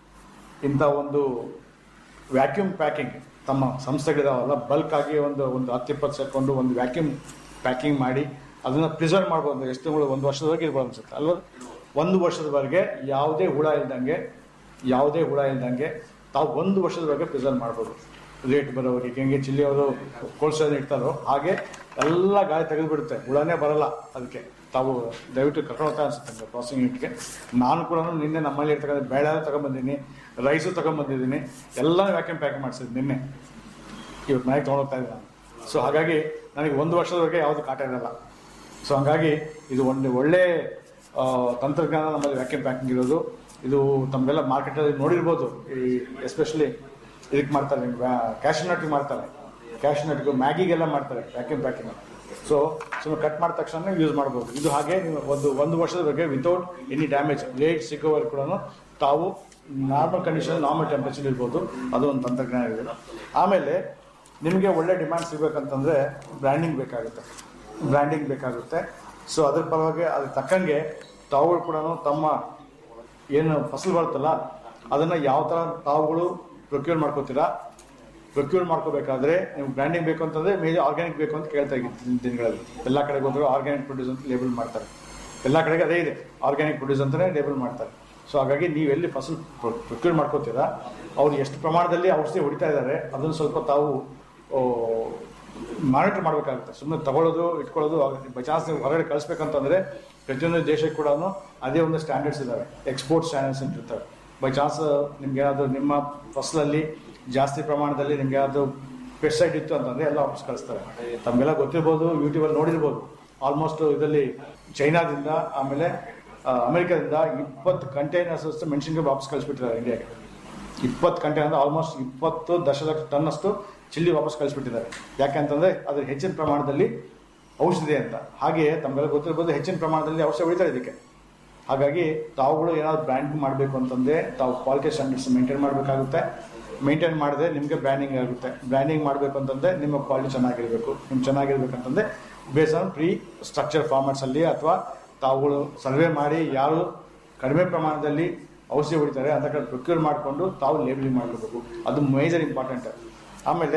ಇಂಥ ಒಂದು ವ್ಯಾಕ್ಯೂಮ್ ಪ್ಯಾಕಿಂಗ್ ತಮ್ಮ ಸಂಸ್ಥೆಗಳಿದಾವಲ್ಲ ಬಲ್ಕ್ ಆಗಿ ಒಂದು ಒಂದು ಹತ್ತು ಇಪ್ಪತ್ತು ಸೇರಿಕೊಂಡು ಒಂದು ವ್ಯಾಕ್ಯೂಮ್ ಪ್ಯಾಕಿಂಗ್ ಮಾಡಿ ಅದನ್ನು ಪ್ರಿಸರ್ವ್ ಮಾಡ್ಬೋದು ಎಷ್ಟು ತಿಂಗಳು ಒಂದು ವರ್ಷದವರೆಗೆ ಇರ್ಬೋದು ಅನ್ಸುತ್ತೆ ಅಲ್ವಾ ಒಂದು ವರ್ಷದವರೆಗೆ ಯಾವುದೇ ಹುಳ ಇಲ್ದಂಗೆ ಯಾವುದೇ ಹುಳ ಇಲ್ದಂಗೆ ತಾವು ಒಂದು ವರ್ಷದವರೆಗೆ ಪ್ರಿಸರ್ವ್ ಮಾಡ್ಬೋದು ರೇಟ್ ಬರೋವರೆಗೆ ಹೆಂಗೆ ಚಿಲ್ಲಿ ಅವರು ಕೋಲ್ಡ್ ಇಡ್ತಾರೋ ಹಾಗೆ ಎಲ್ಲ ಗಾಳಿ ತೆಗೆದುಬಿಡುತ್ತೆ ಹುಳನೇ ಬರಲ್ಲ ಅದಕ್ಕೆ ತಾವು ದಯವಿಟ್ಟು ಕರ್ಕೊಂಡು ಹೋಗ್ತಾ ಅನ್ಸುತ್ತೆ ಪ್ರಾಸೆಸಿಂಗ್ ಯೂನಿಟ್ಗೆ ನಾನು ಕೂಡ ನಿನ್ನೆ ನಮ್ಮಲ್ಲಿ ಇರ್ತಕ್ಕಂಥ ಬೇಳೆ ತಗೊಂಬಂದಿದ್ದೀನಿ ರೈಸು ತಗೊಂಬಂದಿದ್ದೀನಿ ಎಲ್ಲ ವ್ಯಾಕ್ಯೂಮ್ ಪ್ಯಾಕ್ ಮಾಡಿಸಿದ್ದು ನಿನ್ನೆ ಇವತ್ತು ಮನೆಗೆ ತೊಗೊಂಡೋಗ್ತಾ ಇದ್ದೀನಿ ನಾನು ಸೊ ಹಾಗಾಗಿ ನನಗೆ ಒಂದು ವರ್ಷದವರೆಗೆ ಯಾವುದು ಕಾಟ ಇರಲ್ಲ ಸೊ ಹಾಗಾಗಿ ಇದು ಒಂದು ಒಳ್ಳೆ ಆ, ತಂತ್ರಜ್ಞಾನ ನಮ್ಮಲ್ಲಿ ವ್ಯಾಕ್ಯೂಮ್ ಪ್ಯಾಕಿಂಗ್ ಇರೋದು ಇದು ತಮಗೆಲ್ಲ ಮಾರ್ಕೆಟಲ್ಲಿ ನೋಡಿರ್ಬೋದು ಈ ಎಸ್ಪೆಷಲಿ ಇದಕ್ಕೆ ಮಾಡ್ತಾರೆ ಕ್ಯಾಶ್ ನಟ್ಗೆ ಮಾಡ್ತಾರೆ ಕ್ಯಾಶ್ ನಟ್ಗೂ ಮ್ಯಾಗಿಗೆಲ್ಲ ಮಾಡ್ತಾರೆ ವ್ಯಾಕ್ಯೂಮ್ ಪ್ಯಾಕಿಂಗ್ ಸೊ ಸುಮ್ಮನೆ ಕಟ್ ಮಾಡಿದ ತಕ್ಷಣ ಯೂಸ್ ಮಾಡ್ಬೋದು ಇದು ಹಾಗೆ ನೀವು ಒಂದು ಒಂದು ವರ್ಷದವರೆಗೆ ವಿತೌಟ್ ಎನಿ ಡ್ಯಾಮೇಜ್ ರೇಟ್ ಸಿಗೋವರೆಗೆ ಕೂಡ ತಾವು ನಾರ್ಮಲ್ ಕಂಡೀಷನ್ ನಾರ್ಮಲ್ ಟೆಂಪರೇಚರ್ ಇರ್ಬೋದು ಅದು ಒಂದು ತಂತ್ರಜ್ಞಾನ ಇದೆ ಆಮೇಲೆ ನಿಮಗೆ ಒಳ್ಳೆ ಡಿಮ್ಯಾಂಡ್ ಸಿಗ್ಬೇಕಂತಂದರೆ ಬ್ರ್ಯಾಂಡಿಂಗ್ ಬೇಕಾಗುತ್ತೆ ಬ್ರ್ಯಾಂಡಿಂಗ್ ಬೇಕಾಗುತ್ತೆ ಸೊ ಅದ್ರ ಪರವಾಗಿ ಅದ್ರ ತಕ್ಕಂಗೆ ತಾವುಗಳು ಕೂಡ ತಮ್ಮ ಏನು ಫಸಲು ಬರುತ್ತಲ್ಲ ಅದನ್ನು ಯಾವ ಥರ ತಾವುಗಳು ಪ್ರೊಕ್ಯೂರ್ ಮಾಡ್ಕೋತೀರಾ ಪ್ರೊಕ್ಯೂರ್ ಮಾಡ್ಕೋಬೇಕಾದ್ರೆ ನೀವು ಬ್ರ್ಯಾಂಡಿಂಗ್ ಬೇಕು ಅಂತಂದರೆ ಮೇಜ್ ಆರ್ಗ್ಯಾನಿಕ್ ಬೇಕು ಅಂತ ಕೇಳ್ತಾ ಇದ್ದೀನಿ ದಿನಗಳಲ್ಲಿ ಎಲ್ಲ ಕಡೆಗೆ ಹೋದ್ರು ಆರ್ಗ್ಯಾನಿಕ್ ಪ್ರೊಡ್ಯೂಸ್ ಅಂತ ಲೇಬಲ್ ಮಾಡ್ತಾರೆ ಎಲ್ಲ ಕಡೆಗೆ ಅದೇ ಇದೆ ಆರ್ಗ್ಯಾನಿಕ್ ಪ್ರೊಡ್ಯೂಸ್ ಅಂತಲೇ ಲೇಬಲ್ ಮಾಡ್ತಾರೆ ಸೊ ಹಾಗಾಗಿ ನೀವು ಎಲ್ಲಿ ಫಸಲು ಪ್ರೊಕ್ಯೂರ್ ಮಾಡ್ಕೋತೀರಾ ಅವ್ರು ಎಷ್ಟು ಪ್ರಮಾಣದಲ್ಲಿ ಔಷಧಿ ಹೊಡಿತಾ ಇದ್ದಾರೆ ಅದನ್ನು ಸ್ವಲ್ಪ ತಾವು ಮಾನಿಟರ್ ಮಾಡಬೇಕಾಗುತ್ತೆ ಸುಮ್ಮನೆ ತಗೊಳ್ಳೋದು ಇಟ್ಕೊಳ್ಳೋದು ಬೈ ಚಾನ್ಸ್ ನೀವು ಹೊರಗಡೆ ಕಳಿಸ್ಬೇಕಂತಂದ್ರೆ ಪ್ರತಿಯೊಂದು ದೇಶಕ್ಕೆ ಕೂಡ ಅದೇ ಒಂದು ಸ್ಟ್ಯಾಂಡರ್ಡ್ಸ್ ಇದ್ದಾವೆ ಎಕ್ಸ್ಪೋರ್ಟ್ ಸ್ಟ್ಯಾಂಡರ್ಡ್ಸ್ ಅಂತ ಇರ್ತವೆ ಬೈ ಚಾನ್ಸ್ ನಿಮ್ಗೆ ಏನಾದರೂ ನಿಮ್ಮ ಫಸಲಲ್ಲಿ ಜಾಸ್ತಿ ಪ್ರಮಾಣದಲ್ಲಿ ನಿಮ್ಗೆ ಯಾವುದು ಪೆಸ್ಟೈಡ್ ಇತ್ತು ಅಂತಂದ್ರೆ ಎಲ್ಲ ವಾಪಸ್ ಕಳಿಸ್ತಾರೆ ತಮಗೆಲ್ಲ ಗೊತ್ತಿರ್ಬೋದು ಯೂಟ್ಯೂಬಲ್ಲಿ ನೋಡಿರ್ಬೋದು ಆಲ್ಮೋಸ್ಟ್ ಇದರಲ್ಲಿ ಚೈನಾದಿಂದ ಆಮೇಲೆ ಆ, ಅಮೆರಿಕದಿಂದ ಇಪ್ಪತ್ತು ಕಂಟೈನರ್ಸ್ ಅಷ್ಟು ಮೆಣಸಿನ್ಕಾಯಿ ವಾಪಸ್ ಕಳಿಸ್ಬಿಟ್ಟಿದ್ದಾರೆ ಇಂಡಿಯಾಗೆ ಇಪ್ಪತ್ತು ಕಂಟೈನರ್ ಅಂದ್ರೆ ಆಲ್ಮೋಸ್ಟ್ ಇಪ್ಪತ್ತು ದಶಲಕ್ಷ ಟನ್ನಷ್ಟು ಚಿಲ್ಲಿ ವಾಪಸ್ ಕಳಿಸ್ಬಿಟ್ಟಿದ್ದಾರೆ ಯಾಕೆಂತಂದ್ರೆ ಅದ್ರ ಹೆಚ್ಚಿನ ಪ್ರಮಾಣದಲ್ಲಿ ಔಷಧಿ ಅಂತ ಹಾಗೆಯೇ ತಮಗೆಲ್ಲ ಗೊತ್ತಿರ್ಬೋದು ಹೆಚ್ಚಿನ ಪ್ರಮಾಣದಲ್ಲಿ ಔಷಧ ಹೊಡಿತಾರೆ ಇದಕ್ಕೆ ಹಾಗಾಗಿ ತಾವುಗಳು ಏನಾದ್ರು ಬ್ರ್ಯಾಂಡ್ ಮಾಡಬೇಕು ಅಂತಂದ್ರೆ ತಾವು ಕ್ವಾಲಿಟಿ ಸ್ಟ್ಯಾಂಡರ್ಡ್ಸ್ ಮೇಂಟೈನ್ ಮಾಡಬೇಕಾಗುತ್ತೆ ಮೇಂಟೈನ್ ಮಾಡಿದ್ರೆ ನಿಮಗೆ ಬ್ರ್ಯಾಂಡಿಂಗ್ ಆಗುತ್ತೆ ಬ್ರ್ಯಾಂಡಿಂಗ್ ಮಾಡಬೇಕು ಅಂತಂದ್ರೆ ನಿಮ್ಮ ಕ್ವಾಲಿಟಿ ಚೆನ್ನಾಗಿರಬೇಕು ನಿಮ್ಗೆ ಚೆನ್ನಾಗಿರ್ಬೇಕಂತಂದ್ರೆ base on pre structure formats ಅಲ್ಲಿ ಅಥವಾ ತಾವುಗಳು ಸರ್ವೆ ಮಾಡಿ ಯಾರು ಕಡಿಮೆ ಪ್ರಮಾಣದಲ್ಲಿ ಔಷಧಿ ಹೊಡಿತಾರೆ ಅಂತ ಕಡೆ ಪ್ರೊಕ್ಯೂರ್ ಮಾಡಿಕೊಂಡು ತಾವು ಲೇಬಲಿಂಗ್ ಮಾಡಬೇಕು ಅದು ಮೇಜರ್ ಇಂಪಾರ್ಟೆಂಟ್ ಆಮೇಲೆ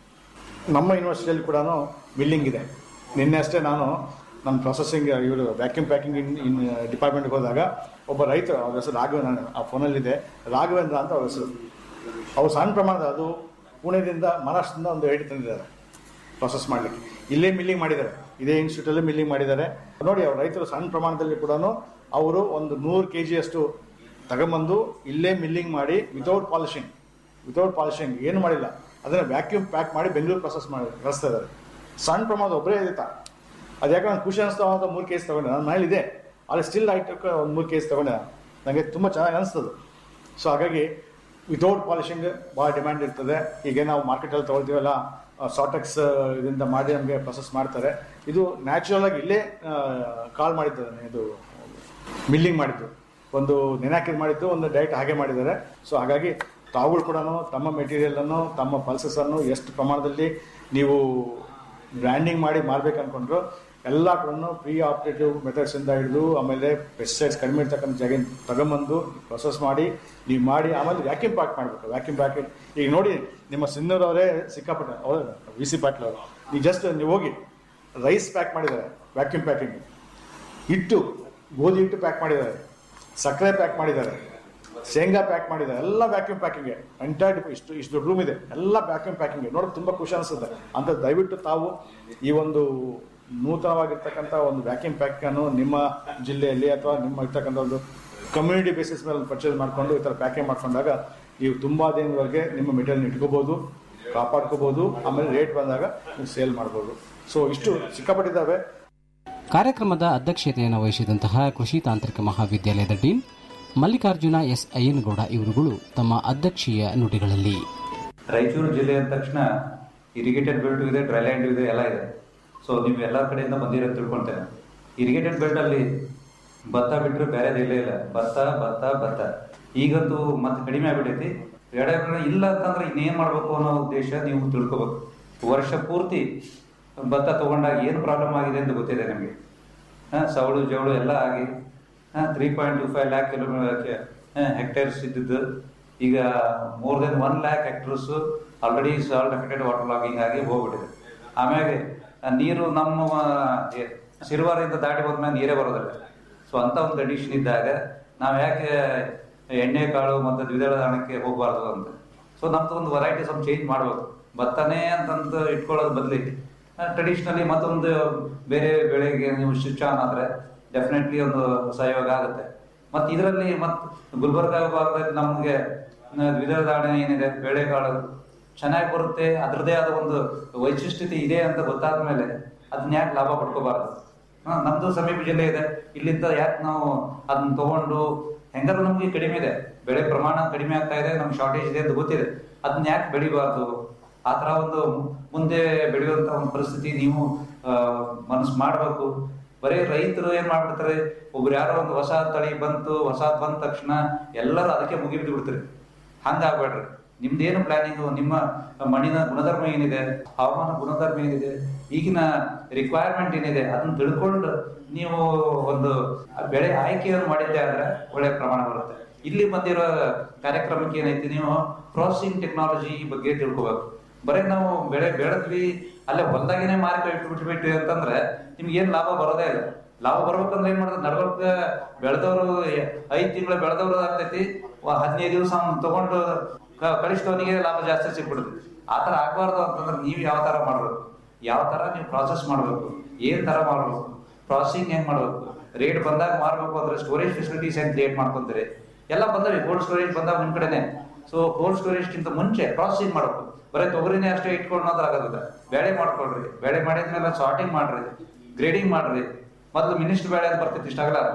ನಮ್ಮ ಯೂನಿವರ್ಸಿಟಿಯಲ್ಲಿ ಕೂಡ ಬಿಲ್ಡಿಂಗ್ ಇದೆ ನಿನ್ನೆ ಅಷ್ಟೇ ನಾನು ನನ್ನ ಪ್ರೊಸೆಸಿಂಗ್ ಇವರು ವ್ಯಾಕ್ಯೂಮ್ ಪ್ಯಾಕಿಂಗ್ ಇನ್ ಇನ್ ಡಿಪಾರ್ಟ್ಮೆಂಟ್ಗೆ ಹೋದಾಗ ಒಬ್ಬ ರೈತರು ಅವ್ರ ಹೆಸರು ರಾಘವೇಂದ್ರ ಆ ಫೋನಲ್ಲಿದೆ ರಾಘವೇಂದ್ರ ಅಂತ ಅವ್ರ ಹೆಸರು ಅವ್ರು ಸಣ್ಣ ಪ್ರಮಾಣದ ಅದು ಪುಣೆದಿಂದ ಮಹಾರಾಷ್ಟ್ರದಿಂದ ಒಂದು ಏಡಿ ತಂದಿದ್ದಾರೆ ಪ್ರೊಸೆಸ್ ಮಾಡಲಿಕ್ಕೆ ಇಲ್ಲೇ ಮಿಲ್ಲಿಂಗ್ ಮಾಡಿದ್ದಾರೆ ಇದೇ ಇನ್ಸ್ಟಿಟ್ಯೂಟಲ್ಲಿ ಮಿಲ್ಲಿಂಗ್ ಮಾಡಿದ್ದಾರೆ ನೋಡಿ ಅವ್ರ ರೈತರು ಸಣ್ಣ ಪ್ರಮಾಣದಲ್ಲಿ ಕೂಡ ಅವರು ಒಂದು ನೂರು ಕೆ ಜಿಯಷ್ಟು ತಗೊಂಬಂದು ಇಲ್ಲೇ ಮಿಲ್ಲಿಂಗ್ ಮಾಡಿ ವಿತೌಟ್ ಪಾಲಿಶಿಂಗ್ ವಿತೌಟ್ ಪಾಲಿಶಿಂಗ್ ಏನು ಮಾಡಿಲ್ಲ ಅದನ್ನು ವ್ಯಾಕ್ಯೂಮ್ ಪ್ಯಾಕ್ ಮಾಡಿ ಬೆಂಗಳೂರು ಪ್ರೊಸೆಸ್ ಮಾಡಿ ಕಳಿಸ್ತಾ ಇದ್ದಾರೆ ಸಣ್ಣ ಪ್ರಮಾಣದ ಒಬ್ಬರೇ ಇರ್ತಾ ಅದು ಯಾಕಂದ್ರೆ ನಂಗೆ ಖುಷಿ ಅನಿಸ್ತಾ ಅಂತ ಮೂರು ಕೇಸ್ ತಗೊಂಡೆ ನನ್ನ ಮನೇಲಿ ಇದೆ ಆದರೆ ಸ್ಟಿಲ್ ಐಟಕ್ಕೆ ಒಂದು ಮೂರು ಕೇಸ್ ತಗೊಂಡೆ ನಾನು ನನಗೆ ತುಂಬ ಚೆನ್ನಾಗಿ ಅನಿಸ್ತದೆ ಸೊ ಹಾಗಾಗಿ ವಿತೌಟ್ ಪಾಲಿಶಿಂಗ್ ಭಾಳ ಡಿಮ್ಯಾಂಡ್ ಇರ್ತದೆ ಈಗ ನಾವು ಮಾರ್ಕೆಟಲ್ಲಿ ತೊಗೊಳ್ತೀವಲ್ಲ ಸಾಟೆಕ್ಸ್ ಇದರಿಂದ ಮಾಡಿ ನಮಗೆ ಪ್ರೊಸೆಸ್ ಮಾಡ್ತಾರೆ ಇದು ನ್ಯಾಚುರಲ್ ಆಗಿ ಇಲ್ಲೇ ಕಾಲ್ ಮಾಡಿದ್ದಾರೆ ಇದು ಮಿಲ್ಲಿಂಗ್ ಮಾಡಿದ್ದು ಒಂದು ನೆನಾಕಿದ್ ಮಾಡಿದ್ದು ಒಂದು ಡೈರೆಕ್ಟ್ ಹಾಗೆ ಮಾಡಿದ್ದಾರೆ ಸೊ ಹಾಗಾಗಿ ತಾವುಗಳು ಕೂಡ ತಮ್ಮ ಮೆಟೀರಿಯಲ್ ಅನ್ನು ತಮ್ಮ ಪಲ್ಸಸ್ ಅನ್ನು ಎಷ್ಟು ಪ್ರಮಾಣದಲ್ಲಿ ನೀವು ಬ್ರ್ಯಾಂಡಿಂಗ್ ಮಾಡಿ ಮಾರ್ಬೇಕು ಅನ್ಕೊಂಡ್ರು ಎಲ್ಲ ಕೂಡ ಪ್ರೀ ಆಪರೇಟಿವ್ ಮೆಥಡ್ಸ್ ಇಂದ ಹಿಡಿದು ಆಮೇಲೆ ಪೆಸ್ಟಿಸೈಡ್ಸ್ ಕಡಿಮೆ ಇರ್ತಕ್ಕಂಥ ಜಾಗ ತಗೊಂಬಂದು ಪ್ರೊಸೆಸ್ ಮಾಡಿ ನೀವು ಮಾಡಿ ಆಮೇಲೆ ವ್ಯಾಕ್ಯೂಮ್ ಪ್ಯಾಕ್ ಮಾಡಬೇಕು ವ್ಯಾಕ್ಯೂಮ್ ಪ್ಯಾಕೆಟ್ ಈಗ ನೋಡಿ ನಿಮ್ಮ ಸಿನ್ನೂರ್ ಅವರೇ ಸಿಕ್ಕಾಪಟ್ಟೆ ಅವ್ರು ವಿ ಸಿ ಪಾಟೀಲ್ ಅವರು ನೀವು ಜಸ್ಟ್ ನೀವು ಹೋಗಿ ರೈಸ್ ಪ್ಯಾಕ್ ಮಾಡಿದ್ದಾರೆ ವ್ಯಾಕ್ಯೂಮ್ ಪ್ಯಾಕಿಂಗ್ ಹಿಟ್ಟು ಗೋಧಿ ಹಿಟ್ಟು ಪ್ಯಾಕ್ ಮಾಡಿದ್ದಾರೆ ಸಕ್ಕರೆ ಪ್ಯಾಕ್ ಮಾಡಿದ್ದಾರೆ ಶೇಂಗಾ ಪ್ಯಾಕ್ ಮಾಡಿದ್ದಾರೆ ಎಲ್ಲ ವ್ಯಾಕ್ಯೂಮ್ ಪ್ಯಾಕಿಂಗ್ ಎಂಟೈರ್ ಇಷ್ಟು ಇಷ್ಟು ದೊಡ್ಡ ರೂಮ್ ಇದೆ ಎಲ್ಲ ವ್ಯಾಕ್ಯೂಮ್ ಪ್ಯಾಕಿಂಗ್ ನೋಡೋದು ತುಂಬ ಖುಷಿ ಅನಿಸುತ್ತೆ ಅಂತ ದಯವಿಟ್ಟು ತಾವು ಈ ಒಂದು ನೂತನವಾಗಿರ್ತಕ್ಕಂಥ ಒಂದು ವ್ಯಾಕ್ಯೂಮ್ ಪ್ಯಾಕ್ ಅನ್ನು ನಿಮ್ಮ ಜಿಲ್ಲೆಯಲ್ಲಿ ಅಥವಾ ನಿಮ್ಮ ಇರ್ತಕ್ಕಂಥ ಒಂದು ಕಮ್ಯುನಿಟಿ ಬೇಸಿಸ್ ಮೇಲೆ ಪರ್ಚೇಸ್ ಮಾಡಿಕೊಂಡು ಈ ಥರ ಪ್ಯಾಕಿಂಗ್ ಮಾಡ್ಕೊಂಡಾಗ ನೀವು ತುಂಬ ದಿನದವರೆಗೆ ನಿಮ್ಮ ಮೆಟೀರಿಯಲ್ ಇಟ್ಕೋಬೋದು ಕಾಪಾಡ್ಕೋಬೋದು ಆಮೇಲೆ ರೇಟ್ ಬಂದಾಗ ನೀವು ಸೇಲ್ ಮಾಡ್ಬೋದು ಸೊ ಇಷ್ಟು ಸಿಕ್ಕಾಪಟ್ಟಿದ್ದಾವೆ ಕಾರ್ಯಕ್ರಮದ ಅಧ್ಯಕ್ಷತೆಯನ್ನು ವಹಿಸಿದಂತಹ ಕೃಷಿ ತಾಂತ್ರಿಕ ಮಹಾವಿದ್ಯಾಲಯದ ಡೀನ್ ಮಲ್ಲಿಕಾರ್ಜುನ ಎಸ್ ಅಯ್ಯನಗೌಡ ಇವರುಗಳು ತಮ್ಮ ಅಧ್ಯಕ್ಷೀಯ ನುಡಿಗಳಲ್ಲಿ ರಾಯಚೂರು ಜಿಲ್ಲೆ ಅಂದ ತಕ್ಷಣ ಇರಿಗೇಟೆಡ್ ಬೆಲ್ಟ್ ಇದೆ ಡ್ರೈ ಲ್ಯಾಂಡ್ ಇದೆ ಎಲ್ಲ ಇದೆ ಸೊ ನೀವು ಎಲ್ಲ ಕಡೆಯಿಂದ ಬಂದಿರೋ ತಿಳ್ಕೊಳ್ತೇನೆ ಇರಿಗೇಟೆಡ್ ಬೆಲ್ಟ್ ಅಲ್ಲಿ ಭತ್ತ ಬಿಟ್ಟರೆ ಬೇರೆದು ಇಲ್ಲೇ ಇಲ್ಲ ಭತ್ತ ಭತ್ತ ಭತ್ತ ಈಗಂತೂ ಮತ್ತೆ ಕಡಿಮೆ ಆಗ್ಬಿಟ್ಟೈತಿ ಎಡೆ ಇಲ್ಲ ಅಂತಂದ್ರೆ ಇನ್ನೇನ್ ಮಾಡ್ಬೇಕು ಅನ್ನೋ ಉದ್ದೇಶ ನೀವು ತಿಳ್ಕೊಬೇಕು ವರ್ಷ ಪೂರ್ತಿ ಭತ್ತ ತಗೊಂಡಾಗ ಏನು ಪ್ರಾಬ್ಲಮ್ ಆಗಿದೆ ಅಂತ ಗೊತ್ತಿದೆ ನಿಮಗೆ ಹಾ ಸವಳು ಜವಳು ಎಲ್ಲ ಆಗಿ three point two five lakh kilometer hectares ಇದ್ದಿದ್ದು ಈಗ more than one lakh hectares already salt affected water logging ಆಗಿ ಹೋಗ್ಬಿಟ್ಟಿದೆ ಆಮೇಲೆ ಆ ನೀರು ನಮ್ಮ ಏ, ಸಿರುವಾರದಿಂದ ದಾಟಿ ಹೋದ್ಮೇಲೆ ನೀರೇ ಬರೋದಿಲ್ಲ ಸೊ ಅಂತ ಒಂದು ಕಂಡೀಷನ್ ಇದ್ದಾಗ ನಾವು ಯಾಕೆ ಎಣ್ಣೆ ಕಾಳು ಮತ್ತು ದ್ವಿದಳ ಧಾನ್ಯಕ್ಕೆ ಹೋಗಬಾರ್ದು ಅಂತ ಸೊ ನಮ್ದು ಒಂದು ವೆರೈಟಿ ಸ್ವಲ್ಪ ಚೇಂಜ್ ಮಾಡ್ಬೇಕು ಭತ್ತನೇ ಅಂತಂತ ಇಟ್ಕೊಳ್ಳೋದು ಬದಲಿ ಟ್ರೆಡಿಷನಲಿ ಮತ್ತೊಂದು ಬೇರೆ ಬೆಳೆಗೆ ನೀವು ಸ್ವಿಚ್ ಆನ್ ಆದ್ರೆ ಡೆಫಿನೆಟ್ಲಿ ಒಂದು ಸಹಯೋಗ ಆಗುತ್ತೆ ಮತ್ತೆ ಇದರಲ್ಲಿ ಮತ್ ಗುಲ್ಬರ್ಗ ಭಾಗದಲ್ಲಿ ನಮಗೆ ದ್ವಿದಳ ಧಾನ್ಯ ಏನಿದೆ ಬೇಳೆಕಾಳು ಚೆನ್ನಾಗಿ ಬರುತ್ತೆ ಅದರದೇ ಆದ ಒಂದು ವೈಶಿಷ್ಟ್ಯತೆ ಇದೆ ಅಂತ ಗೊತ್ತಾದ ಮೇಲೆ ಅದನ್ನ ಯಾಕೆ ಲಾಭ ಪಡ್ಕೋಬಾರ್ದು ಹಾ ನಮ್ದು ಸಮೀಪ ಜಿಲ್ಲೆ ಇದೆ ಇಲ್ಲಿಂದ ಯಾಕೆ ನಾವು ಅದನ್ನ ತಗೊಂಡು ಹೆಂಗಾದ್ರೂ ನಮ್ಗೆ ಕಡಿಮೆ ಇದೆ ಬೆಳೆ ಪ್ರಮಾಣ ಕಡಿಮೆ ಆಗ್ತಾ ಇದೆ ನಮ್ಗೆ ಶಾರ್ಟೇಜ್ ಇದೆ ಅಂತ ಗೊತ್ತಿದೆ ಅದನ್ನ ಯಾಕೆ ಬೆಳಿಬಾರ್ದು ಆ ತರ ಒಂದು ಮುಂದೆ ಬೆಳೆಯುವಂತ ಒಂದು ಪರಿಸ್ಥಿತಿ ನೀವು ಆ, ಮನಸ್ಸು ಮಾಡ್ಬೇಕು ಬರೀ ರೈತರು ಏನ್ ಮಾಡ್ಬಿಡ್ತಾರೆ ಒಬ್ರು ಯಾರೋ ಒಂದು ಹೊಸ ತಳಿ ಬಂತು ಹೊಸ ಬಂದ ತಕ್ಷಣ ಎಲ್ಲರೂ ಅದಕ್ಕೆ ಮುಗಿಬಿಟ್ಟು ಬಿಡ್ತಾರೆ ಹಂಗಾಗ್ಬೇಡ್ರಿ ನಿಮ್ದೇನು ಪ್ಲಾನಿಂಗ್ ನಿಮ್ಮ ಮಣ್ಣಿನ ಗುಣಧರ್ಮ ಏನಿದೆ ಹವಾಮಾನ ಗುಣಧರ್ಮ ಏನಿದೆ ಈಗಿನ ರಿಕ್ವೈರ್ಮೆಂಟ್ ಏನಿದೆ ಅದನ್ನ ತಿಳ್ಕೊಂಡು ನೀವು ಒಂದು ಬೆಳೆ ಆಯ್ಕೆಯನ್ನು ಮಾಡಿದ್ದೆ ಆದ್ರೆ ಒಳ್ಳೆ ಪ್ರಮಾಣ ಬರುತ್ತೆ ಇಲ್ಲಿ ಬಂದಿರೋ ಕಾರ್ಯಕ್ರಮಕ್ಕೆ ಏನೈತಿ ನೀವು ಕ್ರಾಸಿಂಗ್ ಟೆಕ್ನಾಲಜಿ ಬಗ್ಗೆ ತಿಳ್ಕೊಬೇಕು ಬರೀ ನಾವು ಬೆಳೆ ಬೆಳೆದ್ವಿ ಅಲ್ಲೇ ಹೊಲದಾಗೇನೆ ಮಾರಿ ಇಟ್ಟು ಬಿಟ್ಬಿಟ್ವಿ ಅಂತಂದ್ರೆ ನಿಮ್ಗೆ ಏನ್ ಲಾಭ ಬರೋದೇ ಇಲ್ಲ ಲಾಭ ಬರ್ಬೇಕಂದ್ರೆ ಏನ್ ಮಾಡೋದು ನಡ್ವರ್ಕ ಬೆಳೆದವರು ಐದ್ ತಿಂಗಳು ಬೆಳೆದವ್ರು ಆಗ್ತೈತಿ ವ- ಹದಿನೈದು ದಿವಸ ಅವ್ನ್ ತಗೊಂಡು ಕ- ಕಳಿಸಿದವನಿಗೆ ಲಾಭ ಜಾಸ್ತಿ ಸಿಕ್ಬಿಡುತ್ತೆ ಆ ತರ ಆಗ್ಬಾರ್ದು ಅಂತಂದ್ರೆ ನೀವು ಯಾವ ತರ ಮಾಡ್ಬೇಕು ಯಾವ ತರ ನೀವು ಪ್ರಾಸೆಸ್ ಮಾಡ್ಬೇಕು ಏನ್ ತರ ಮಾಡ್ಬೇಕು ಪ್ರಾಸೆಸಿಂಗ್ ಹೆಂಗ್ ಮಾಡ್ಬೇಕು ರೇಟ್ ಬಂದಾಗ ಮಾರ್ಬೇಕು ಅಂದ್ರೆ ಸ್ಟೋರೇಜ್ ಫೆಸಿಲಿಟೀಸ್ ಹೆಂಗ್ ಕ್ರಿಯೇಟ್ ಮಾಡ್ಕೊಂತೀರಿ ಎಲ್ಲ ಬಂದವೆ ಕೋಲ್ಡ್ ಸ್ಟೋರೇಜ್ ಬಂದಾಗ ನಿಮ್ ಕಡೆನೆ ಸೊ ಕೋಲ್ಡ್ ಸ್ಟೋರೇಜ್ ಗಿಂತ ಮುಂಚೆ ಪ್ರಾಸೆಸಿಂಗ್ ಮಾಡಬೇಕು ಬರೀ ತೊಗರಿನೇ ಅಷ್ಟೇ ಇಟ್ಕೊಂಡು ಆಗೋದಿಲ್ಲ ಬೇಳೆ ಮಾಡ್ಕೊಳ್ರಿ ಬೇಳೆ ಮಾಡಿದ್ಮೇಲೆ ಸಾರ್ಟಿಂಗ್ ಮಾಡ್ರಿ ಗ್ರೇಡಿಂಗ್ ಮಾಡ್ರಿ ಮೊದಲು ಮಿನಿಸ್ಟರ್ ಬೇಳೆ ಅಂತ ಬರ್ತೈತಿ ಇಷ್ಟಾಗಲ್ಲ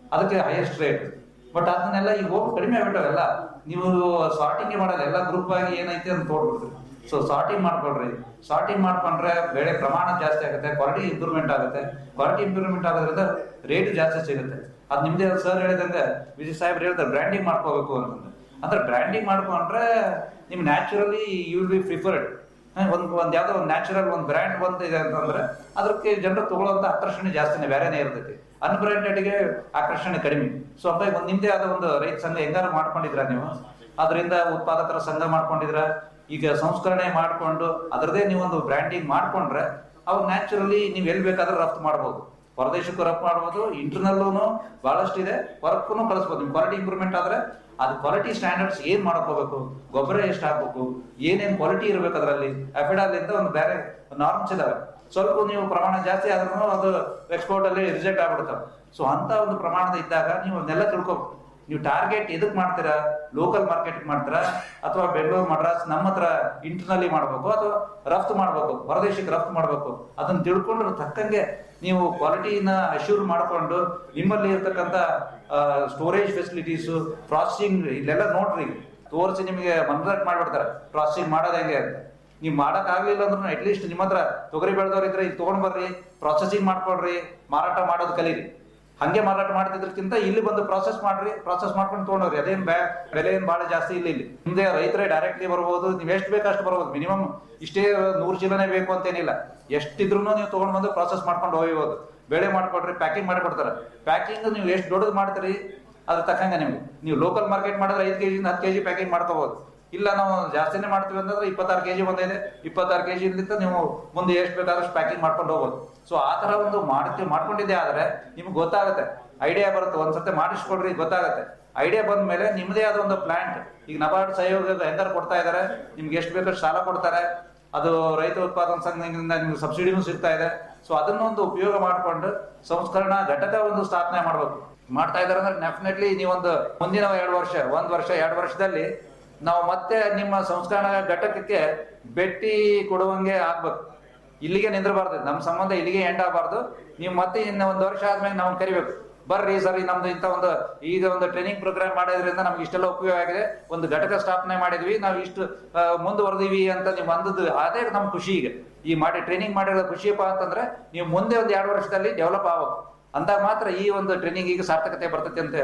ಅದಕ್ಕೆ ಹೈಯೆಸ್ಟ್ ರೇಟ್ ಬಟ್ ಅದನ್ನೆಲ್ಲ ಈಗ ಹೋಗಿ ಕಡಿಮೆ ಆಗ್ಬಿಟ್ಟವೆಲ್ಲ ನೀವು ಸಾರ್ಟಿಂಗ್ ಮಾಡಲ್ಲ ಎಲ್ಲ ಗ್ರೂಪ್ ಆಗಿ ಏನೈತೆ ಅಂತ ತೋಡ್ಬಿಡ್ತೀರಿ ಸೊ ಸಾರ್ಟಿಂಗ್ ಮಾಡ್ಕೊಳ್ರಿ ಸಾರ್ಟಿಂಗ್ ಮಾಡ್ಕೊಂಡ್ರೆ ಬೆಳೆ ಪ್ರಮಾಣ ಜಾಸ್ತಿ ಆಗುತ್ತೆ ಕ್ವಾಲಿಟಿ ಇಂಪ್ರೂವ್ಮೆಂಟ್ ಆಗುತ್ತೆ ಕ್ವಾಲಿಟಿ ಇಂಪ್ರೂವ್ಮೆಂಟ್ ಆಗೋದ್ರಿಂದ ರೇಟ್ ಜಾಸ್ತಿ ಸಿಗುತ್ತೆ ಅದು ನಿಮ್ದೇ ಸರ್ ಹೇಳಿದಂಗೆ ವಿಜಯ್ ಸಾಹೇಬ್ರು ಹೇಳ್ತಾರೆ ಬ್ರ್ಯಾಂಡಿಂಗ್ ಮಾಡ್ಕೋಬೇಕು ಅಂತಂದ್ರೆ ಅಂದ್ರೆ ಬ್ರ್ಯಾಂಡಿಂಗ್ ಮಾಡ್ಕೊಂಡ್ರೆ ನಿಮ್ naturally you will be preferred ಒಂದು ಒಂದ್ ಯಾವ್ದೋ ಒಂದು ನ್ಯಾಚುರಲ್ ಒಂದು ಬ್ರ್ಯಾಂಡ್ ಬಂದು ಇದೆ ಅಂತಂದ್ರೆ ಅದಕ್ಕೆ ಜನರು ತಗೊಳ್ಳೋಂತ ಆಕರ್ಷಣೆ ಜಾಸ್ತಿನೇ ಬೇರೆನೇ ಇರ್ತೈತಿ ಅನ್ಬ್ರ್ಯಾಂಡೆಡ್ಗೆ ಆಕರ್ಷಣೆ ಕಡಿಮೆ ಸೊ ಹಂಗಾಗಿ ಒಂದು ನಿಮ್ದೇ ಆದ ಒಂದು ರೈತ ಸಂಘ ಹೆಂಗಾರು ಮಾಡ್ಕೊಂಡಿದ್ರ ನೀವು ಅದರಿಂದ ಉತ್ಪಾದಕರ ಸಂಘ ಮಾಡ್ಕೊಂಡಿದ್ರ ಈಗ ಸಂಸ್ಕರಣೆ ಮಾಡ್ಕೊಂಡು ಅದರದೇ ನೀವೊಂದು ಬ್ರ್ಯಾಂಡಿಂಗ್ ಮಾಡ್ಕೊಂಡ್ರೆ ಅವು ನ್ಯಾಚುರಲಿ ನೀವು ಎಲ್ಲಿ ಬೇಕಾದ್ರೂ ರಫ್ತು ಮಾಡ್ಬೋದು ಹೊರದೇಶಕ್ಕೂ ರಫ್ತು ಮಾಡ್ಬೋದು ಇಂಟರ್ನಲ್ಲೂ ಬಹಳಷ್ಟು ಇದೆ ಹೊರಕ್ಕೂ ಕಳಿಸ್ಬೋದು ನಿಮ್ ಕ್ವಾಲಿಟಿ ಇಂಪ್ರೂವ್ಮೆಂಟ್ ಆದ್ರೆ ಅದು ಕ್ವಾಲಿಟಿ ಸ್ಟ್ಯಾಂಡರ್ಡ್ಸ್ ಏನ್ ಮಾಡ್ಕೋಬೇಕು ಗೊಬ್ಬರ ಎಷ್ಟು ಹಾಕ್ಬೇಕು ಏನೇನ್ ಕ್ವಾಲಿಟಿ ಇರ್ಬೇಕು ಅದರಲ್ಲಿ ಅಫಿಡಾಲ್ ಅಂತ ಒಂದು ಬೇರೆ ನಾರ್ಮ್ಸ್ ಇದಾವೆ ಸ್ವಲ್ಪ ನೀವು ಪ್ರಮಾಣ ಜಾಸ್ತಿ ಆದ್ರೂ ಅದು ಎಕ್ಸ್ಪೋರ್ಟ್ ಅಲ್ಲಿ ರಿಜೆಕ್ಟ್ ಆಗ್ಬಿಡ್ತಾವೆ ಸೊ ಅಂತ ಒಂದು ಪ್ರಮಾಣದ ಇದ್ದಾಗ ನೀವು ಅದನ್ನೆಲ್ಲ ತಿಳ್ಕೊಬೇಕು ನೀವು ಟಾರ್ಗೆಟ್ ಎದಕ್ ಮಾಡ್ತೀರಾ ಲೋಕಲ್ ಮಾರ್ಕೆಟ್ ಮಾಡ್ತೀರಾ ಅಥವಾ ಬೆಂಗಳೂರು ಮಡ್ರಾಸ್ ನಮ್ಮ ಹತ್ರ ಇಂಟರ್ನಲ್ಲಿ ಮಾಡ್ಬೇಕು ಅಥವಾ ರಫ್ತು ಮಾಡ್ಬೇಕು ಹೊರದೇಶಕ್ಕೆ ರಫ್ತು ಮಾಡ್ಬೇಕು ಅದನ್ನ ತಿಳ್ಕೊಂಡ್ರೆ ತಕ್ಕಂಗೆ ನೀವು ಕ್ವಾಲಿಟಿನ ಅಶ್ಯೂರ್ ಮಾಡ್ಕೊಂಡು ನಿಮ್ಮಲ್ಲಿ ಇರ್ತಕ್ಕಂಥ ಸ್ಟೋರೇಜ್ ಫೆಸಿಲಿಟೀಸು ಪ್ರಾಸೆಸಿಂಗ್ ಇಲ್ಲೆಲ್ಲ ನೋಡ್ರಿ ತೋರಿಸಿ ನಿಮಗೆ ಮನ್ರಾಟ್ ಮಾಡ್ಬಿಡ್ತಾರೆ ಪ್ರಾಸೆಸಿಂಗ್ ಮಾಡೋದು ಹೆಂಗೆ ಅಂತ ನೀವು ಮಾಡಕ್ ಆಗ್ಲಿಲ್ಲ ಅಂದ್ರೂ ಅಟ್ಲೀಸ್ಟ್ ನಿಮ್ಮ ಹತ್ರ ತೊಗರಿ ಬೆಳೆದವ್ರು ಇದ್ರೆ ಇಲ್ಲಿ ತಗೊಂಡ್ ಬರ್ರಿ ಪ್ರಾಸೆಸಿಂಗ್ ಮಾಡ್ಕೊಡ್ರಿ ಮಾರಾಟ ಮಾಡೋದು ಕಲೀರಿ ಹಂಗೆ ಮಾರಾಟ ಮಾಡ್ತಿದ್ರಕ್ಕಿಂತ ಇಲ್ಲಿ ಬಂದು ಪ್ರಾಸೆಸ್ ಮಾಡ್ರಿ ಪ್ರಾಸೆಸ್ ಮಾಡ್ಕೊಂಡು ತೊಗೊಂಡ್ರಿ ಅದೇನ್ ಬೆ ಬೆಲೆ ಏನ್ ಬಹಳ ಜಾಸ್ತಿ ಇಲ್ಲ ಇಲ್ಲಿ ಮುಂದೆ ರೈತರೇ ಡೈರೆಕ್ಟ್ಲಿ ಬರ್ಬೋದು ನೀವು ಎಷ್ಟು ಬೇಕು ಅಷ್ಟು ಬರ್ಬೋದು ಮಿನಿಮಮ್ ಇಷ್ಟೇ ನೂರು ಚೀಲನೇ ಬೇಕು ಅಂತೇನಿಲ್ಲ ಎಷ್ಟಿದ್ರು ನೀವು ತಗೊಂಡ್ ಬಂದು ಪ್ರಾಸೆಸ್ ಮಾಡ್ಕೊಂಡು ಹೋಗ್ಬೋದು ಬೆಳೆ ಮಾಡ್ಕೊಡ್ರಿ ಪ್ಯಾಕಿಂಗ್ ಮಾಡಿ ಕೊಡ್ತಾರೆ ಪ್ಯಾಕಿಂಗ್ ನೀವು ಎಷ್ಟು ದೊಡ್ಡದು ಮಾಡ್ತೀರಿ ಅದ್ರ ತಕ್ಕಂಗೆ ನಿಮ್ಗೆ ನೀವು ಲೋಕಲ್ ಮಾರ್ಕೆಟ್ ಮಾಡಿದ್ರೆ ಐದು ಕೆಜಿ ಹತ್ತು ಕೆಜಿ ಪ್ಯಾಕಿಂಗ್ ಮಾಡ್ಕೋಬಹುದು ಇಲ್ಲ ನಾವು ಜಾಸ್ತಿನೇ ಮಾಡ್ತೀವಿ ಅಂತಂದ್ರೆ ಇಪ್ಪತ್ತಾರು ಕೆಜಿ ಬಂದಿದೆ ಇಪ್ಪತ್ತಾರು ಕೆಜಿ ಇಲ್ಲಿಂದ ನೀವು ಮುಂದೆ ಎಷ್ಟು ಬೇಕಾದಷ್ಟು ಪ್ಯಾಕಿಂಗ್ ಮಾಡ್ಕೊಂಡು ಹೋಗ್ಬೋದು ಸೊ ಆ ತರ ಒಂದು ಮಾಡ್ತೀವಿ ಮಾಡ್ಕೊಂಡಿದ್ದೆ ಆದ್ರೆ ನಿಮ್ಗೆ ಗೊತ್ತಾಗುತ್ತೆ ಐಡಿಯಾ ಬರುತ್ತೆ ಒಂದ್ಸತಿ ಮಾಡಿಸ್ಕೊಡ್ರಿ ಗೊತ್ತಾಗುತ್ತೆ ಐಡಿಯಾ ಬಂದ ಮೇಲೆ ನಿಮ್ಮದೇ ಆದ ಒಂದು ಪ್ಲಾಂಟ್ ಈಗ ನಬಾರ್ಡ್ ಸಹಯೋಗ ಹೆಂಗಾರು ಕೊಡ್ತಾ ಇದಾರೆ ನಿಮ್ಗೆ ಎಷ್ಟು ಬೇಕಷ್ಟು ಸಾಲ ಕೊಡ್ತಾರೆ ಅದು ರೈತ ಉತ್ಪಾದನಾ ಸಂಘದಿಂದ ನಿಮ್ಗೆ ಸಬ್ಸಿಡಿನೂ ಸಿಗ್ತಾ ಇದೆ ಸೊ ಅದನ್ನೊಂದು ಉಪಯೋಗ ಮಾಡಿಕೊಂಡು ಸಂಸ್ಕರಣಾ ಘಟಕ ಒಂದು ಸ್ಥಾಪನೆ ಮಾಡ್ಬೇಕು ಮಾಡ್ತಾ ಇದಾರೆ ಅಂದ್ರೆ ಡೆಫಿನೆಟ್ಲಿ ನೀವೊಂದು ಮುಂದಿನ ಎರಡು ವರ್ಷ ಒಂದ್ ವರ್ಷ ಎರಡು ವರ್ಷದಲ್ಲಿ ನಾವು ಮತ್ತೆ ನಿಮ್ಮ ಸಂಸ್ಕರಣಾ ಘಟಕಕ್ಕೆ ಭೇಟಿ ಕೊಡುವಂಗೆ ಆಗ್ಬೇಕು ಇಲ್ಲಿಗೆ ನಿಂದ್ರಬಾರ್ದು ನಮ್ಮ ಸಂಬಂಧ ಇಲ್ಲಿಗೆ ಎಂಡ್ ಆಗಬಾರ್ದು ನೀವು ಮತ್ತೆ ಇನ್ನು ಒಂದು ವರ್ಷ ಆದ್ಮೇಲೆ ನಾವು ಕರಿಬೇಕು ಬರ್ರಿ ಸರ್ ನಮ್ದು ಇಂಥ ಒಂದು ಈಗ ಒಂದು ಟ್ರೈನಿಂಗ್ ಪ್ರೋಗ್ರಾಮ್ ಮಾಡೋದ್ರಿಂದ ನಮ್ಗೆ ಇಷ್ಟೆಲ್ಲ ಉಪಯೋಗ ಆಗಿದೆ ಒಂದು ಘಟಕ ಸ್ಥಾಪನೆ ಮಾಡಿದ್ವಿ ನಾವು ಇಷ್ಟು ಆ, ಮುಂದುವರೆದಿವಿ ಅಂತ ನೀವು ಅಂದದ್ದು ಅದೇ ನಮ್ ಖುಷಿ ಈಗ ಈ ಮಾಡಿ ಟ್ರೈನಿಂಗ್ ಮಾಡಿರೋ ಖುಷಿಯಪ್ಪ ಅಂತಂದ್ರೆ ನೀವು ಮುಂದೆ ಒಂದು ಎರಡು ವರ್ಷದಲ್ಲಿ ಡೆವಲಪ್ ಆಗಬೇಕು ಅಂದಾಗ ಮಾತ್ರ ಈ ಒಂದು ಟ್ರೈನಿಂಗ್ ಈಗ ಸಾರ್ಥಕತೆ ಬರ್ತೈತೆ ಅಂತ